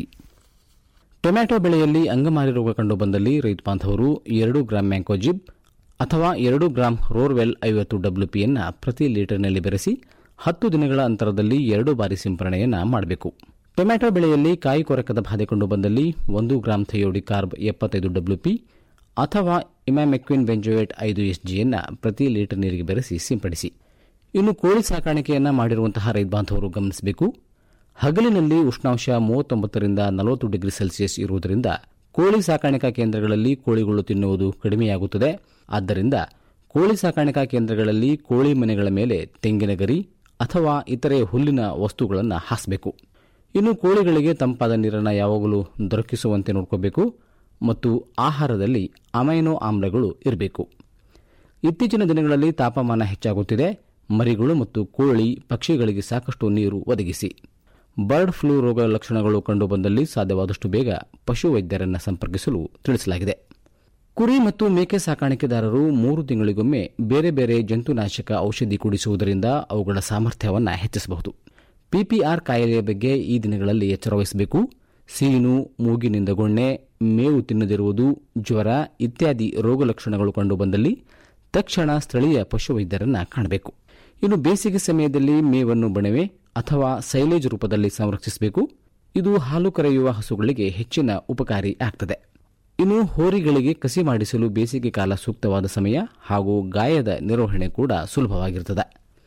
ಟೊಮ್ಯಾಟೊ ಬೆಳೆಯಲ್ಲಿ ಅಂಗಮಾರಿ ರೋಗ ಕಂಡು ಬಂದಲ್ಲಿ ರೈತ ಬಾಂಧವರು ಎರಡು ಗ್ರಾಂ ಮ್ಯಾಂಕೋಜಿಬ್ ಅಥವಾ ಎರಡು ಗ್ರಾಂ ರೋರ್ವೆಲ್ ಐವತ್ತು ಡಬ್ಲ್ಯೂಪಿಯನ್ನು ಪ್ರತಿ ಲೀಟರ್ನಲ್ಲಿ ಬೆರೆಸಿ ಹತ್ತು ದಿನಗಳ ಅಂತರದಲ್ಲಿ ಎರಡು ಬಾರಿ ಸಿಂಪರಣೆಯನ್ನ ಮಾಡಬೇಕು ಟೊಮ್ಯಾಟೊ ಬೆಳೆಯಲ್ಲಿ ಕಾಯಿ ಕೊರಕದ ಬಾಧೆ ಕಂಡು ಬಂದಲ್ಲಿ ಒಂದು ಗ್ರಾಂ ಥಯೋಡಿ ಕಾರ್ಬ್ ಎಪ್ಪತ್ತೈದು ಡಬ್ಲ್ಯೂಪಿ ಅಥವಾ ಇಮ್ಯಾಮೆಕ್ವಿನ್ ಬೆಂಜೋಯೇಟ್ ಐದು ಎಸ್ಜಿಯನ್ನು ಪ್ರತಿ ಲೀಟರ್ ನೀರಿಗೆ ಬೆರೆಸಿ ಸಿಂಪಡಿಸಿ ಇನ್ನು ಕೋಳಿ ಸಾಕಾಣಿಕೆಯನ್ನ ಮಾಡಿರುವಂತಹ ರೈತ ಬಾಂಧವರು ಗಮನಿಸಬೇಕು ಹಗಲಿನಲ್ಲಿ ಉಷ್ಣಾಂಶ ಮೂವತ್ತೊಂಬತ್ತರಿಂದ ನಲವತ್ತು ಡಿಗ್ರಿ ಸೆಲ್ಸಿಯಸ್ ಇರುವುದರಿಂದ ಕೋಳಿ ಸಾಕಾಣಿಕಾ ಕೇಂದ್ರಗಳಲ್ಲಿ ಕೋಳಿಗಳು ತಿನ್ನುವುದು ಕಡಿಮೆಯಾಗುತ್ತದೆ ಆದ್ದರಿಂದ ಕೋಳಿ ಸಾಕಾಣಿಕಾ ಕೇಂದ್ರಗಳಲ್ಲಿ ಕೋಳಿ ಮನೆಗಳ ಮೇಲೆ ತೆಂಗಿನ ಗರಿ ಅಥವಾ ಇತರೆ ಹುಲ್ಲಿನ ವಸ್ತುಗಳನ್ನು ಹಾಸಬೇಕು ಇನ್ನು ಕೋಳಿಗಳಿಗೆ ತಂಪಾದ ನೀರನ್ನು ಯಾವಾಗಲೂ ದೊರಕಿಸುವಂತೆ ನೋಡ್ಕೋಬೇಕು ಮತ್ತು ಆಹಾರದಲ್ಲಿ ಅಮೈನೋ ಆಮ್ಲಗಳು ಇರಬೇಕು ಇತ್ತೀಚಿನ ದಿನಗಳಲ್ಲಿ ತಾಪಮಾನ ಹೆಚ್ಚಾಗುತ್ತಿದೆ ಮರಿಗಳು ಮತ್ತು ಕೋಳಿ ಪಕ್ಷಿಗಳಿಗೆ ಸಾಕಷ್ಟು ನೀರು ಒದಗಿಸಿ ಬರ್ಡ್ ಫ್ಲೂ ರೋಗ ಲಕ್ಷಣಗಳು ಕಂಡುಬಂದಲ್ಲಿ ಸಾಧ್ಯವಾದಷ್ಟು ಬೇಗ ಪಶುವೈದ್ಯರನ್ನು ಸಂಪರ್ಕಿಸಲು ತಿಳಿಸಲಾಗಿದೆ ಕುರಿ ಮತ್ತು ಮೇಕೆ ಸಾಕಾಣಿಕೆದಾರರು ಮೂರು ತಿಂಗಳಿಗೊಮ್ಮೆ ಬೇರೆ ಬೇರೆ ಜಂತುನಾಶಕ ಔಷಧಿ ಕುಡಿಸುವುದರಿಂದ ಅವುಗಳ ಸಾಮರ್ಥ್ಯವನ್ನು ಹೆಚ್ಚಿಸಬಹುದು ಪಿಪಿಆರ್ ಕಾಯಿಲೆಯ ಬಗ್ಗೆ ಈ ದಿನಗಳಲ್ಲಿ ಎಚ್ಚರ ವಹಿಸಬೇಕು ಸೀನು ಮೂಗಿನಿಂದ ಗೊಣ್ಣೆ ಮೇವು ತಿನ್ನದಿರುವುದು ಜ್ವರ ಇತ್ಯಾದಿ ರೋಗ ಲಕ್ಷಣಗಳು ಕಂಡುಬಂದಲ್ಲಿ ತಕ್ಷಣ ಸ್ಥಳೀಯ ಪಶುವೈದ್ಯರನ್ನು ಕಾಣಬೇಕು ಇನ್ನು ಬೇಸಿಗೆ ಸಮಯದಲ್ಲಿ ಮೇವನ್ನು ಬಣವೆ ಅಥವಾ ಸೈಲೇಜ್ ರೂಪದಲ್ಲಿ ಸಂರಕ್ಷಿಸಬೇಕು ಇದು ಹಾಲು ಕರೆಯುವ ಹಸುಗಳಿಗೆ ಹೆಚ್ಚಿನ ಉಪಕಾರಿ ಆಗ್ತದೆ ಇನ್ನು ಹೋರಿಗಳಿಗೆ ಕಸಿ ಮಾಡಿಸಲು ಬೇಸಿಗೆ ಕಾಲ ಸೂಕ್ತವಾದ ಸಮಯ ಹಾಗೂ ಗಾಯದ ನಿರ್ವಹಣೆ ಕೂಡ ಸುಲಭವಾಗಿರುತ್ತದೆ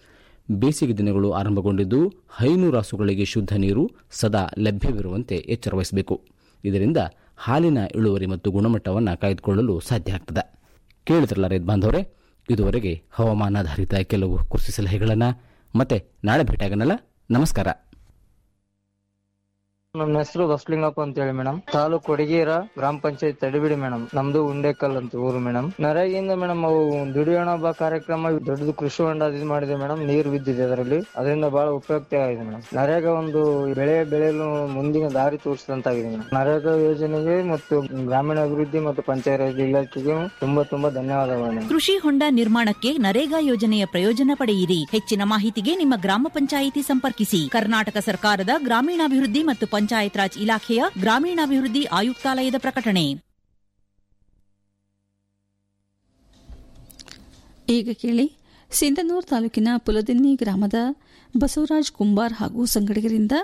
ಬೇಸಿಗೆ ದಿನಗಳು ಆರಂಭಗೊಂಡಿದ್ದು ಹೈನೂರು ರಾಸುಗಳಿಗೆ ಶುದ್ಧ ನೀರು ಸದಾ ಲಭ್ಯವಿರುವಂತೆ ಎಚ್ಚರ ವಹಿಸಬೇಕು ಇದರಿಂದ ಹಾಲಿನ ಇಳುವರಿ ಮತ್ತು ಗುಣಮಟ್ಟವನ್ನು ಕಾಯ್ದುಕೊಳ್ಳಲು ಸಾಧ್ಯ ಆಗ್ತದೆ ಕೇಳಿದ್ರಲ್ಲ ರೈತ ಬಾಂಧವರೇ ಇದುವರೆಗೆ ಹವಾಮಾನಾಧಾರಿತ ಕೆಲವು ಕೃಷಿ ಸಲಹೆಗಳನ್ನು ಮತ್ತೆ ನಾಳೆ ಭೇಟಿಯಾಗನಲ್ಲ ನಮಸ್ಕಾರ ನಮ್ಮ ಹೆಸರು ಬಸ್ಲಿಂಗಪ್ಪ ಅಂತ ಹೇಳಿ ಮೇಡಮ್ ತಾಲೂಕು ಕೊಡಗೇರ ಗ್ರಾಮ ಪಂಚಾಯತ್ ತಡಿಬಿಡಿ ಮೇಡಮ್ ನಮ್ದು ಉಂಡೆಕಲ್ ಅಂತ ಊರು ಮೇಡಮ್ ನರೇಗಿಂದ ಮೇಡಮ್ ಅವು ದುಡಿಯೋಣ ಬಾ ಕಾರ್ಯಕ್ರಮ ದೊಡ್ಡದು ಕೃಷಿ ಹೊಂಡ ಇದು ಮಾಡಿದೆ ಮೇಡಮ್ ನೀರು ಬಿದ್ದಿದೆ ಅದರಲ್ಲಿ ಅದರಿಂದ ಬಹಳ ಉಪಯುಕ್ತ ಆಗಿದೆ ಮೇಡಮ್ ನರೇಗಾ ಒಂದು ಬೆಳೆ ಬೆಳೆಯಲು ಮುಂದಿನ ದಾರಿ ತೋರಿಸಿದಂತಾಗಿದೆ ಮೇಡಮ್ ನರೇಗಾ ಯೋಜನೆಗೆ ಮತ್ತು ಗ್ರಾಮೀಣ ಅಭಿವೃದ್ಧಿ ಮತ್ತು ಪಂಚಾಯತ್ ಇಲಾಖೆಗೆ ತುಂಬಾ ತುಂಬಾ ಧನ್ಯವಾದಗಳು ಮೇಡಮ್ ಕೃಷಿ ಹೊಂಡ ನಿರ್ಮಾಣಕ್ಕೆ ನರೇಗಾ ಯೋಜನೆಯ ಪ್ರಯೋಜನ ಪಡೆಯಿರಿ ಹೆಚ್ಚಿನ ಮಾಹಿತಿಗೆ ನಿಮ್ಮ ಗ್ರಾಮ ಪಂಚಾಯಿತಿ ಸಂಪರ್ಕಿಸಿ ಕರ್ನಾಟಕ ಸರ್ಕಾರದ ಗ್ರಾಮೀಣಾಭಿವೃದ್ಧಿ ಮತ್ತು ಪಂಚಾಯತ್ ರಾಜ್ ಇಲಾಖೆಯ ಗ್ರಾಮೀಣಾಭಿವೃದ್ಧಿ ಆಯುಕ್ತಾಲಯದ ಪ್ರಕಟಣೆ ಈಗ ಕೇಳಿ ಸಿಂಧನೂರು ತಾಲೂಕಿನ ಪುಲದಿನ್ನಿ ಗ್ರಾಮದ ಬಸವರಾಜ್ ಕುಂಬಾರ್ ಹಾಗೂ ಸಂಗಡಿಗರಿಂದ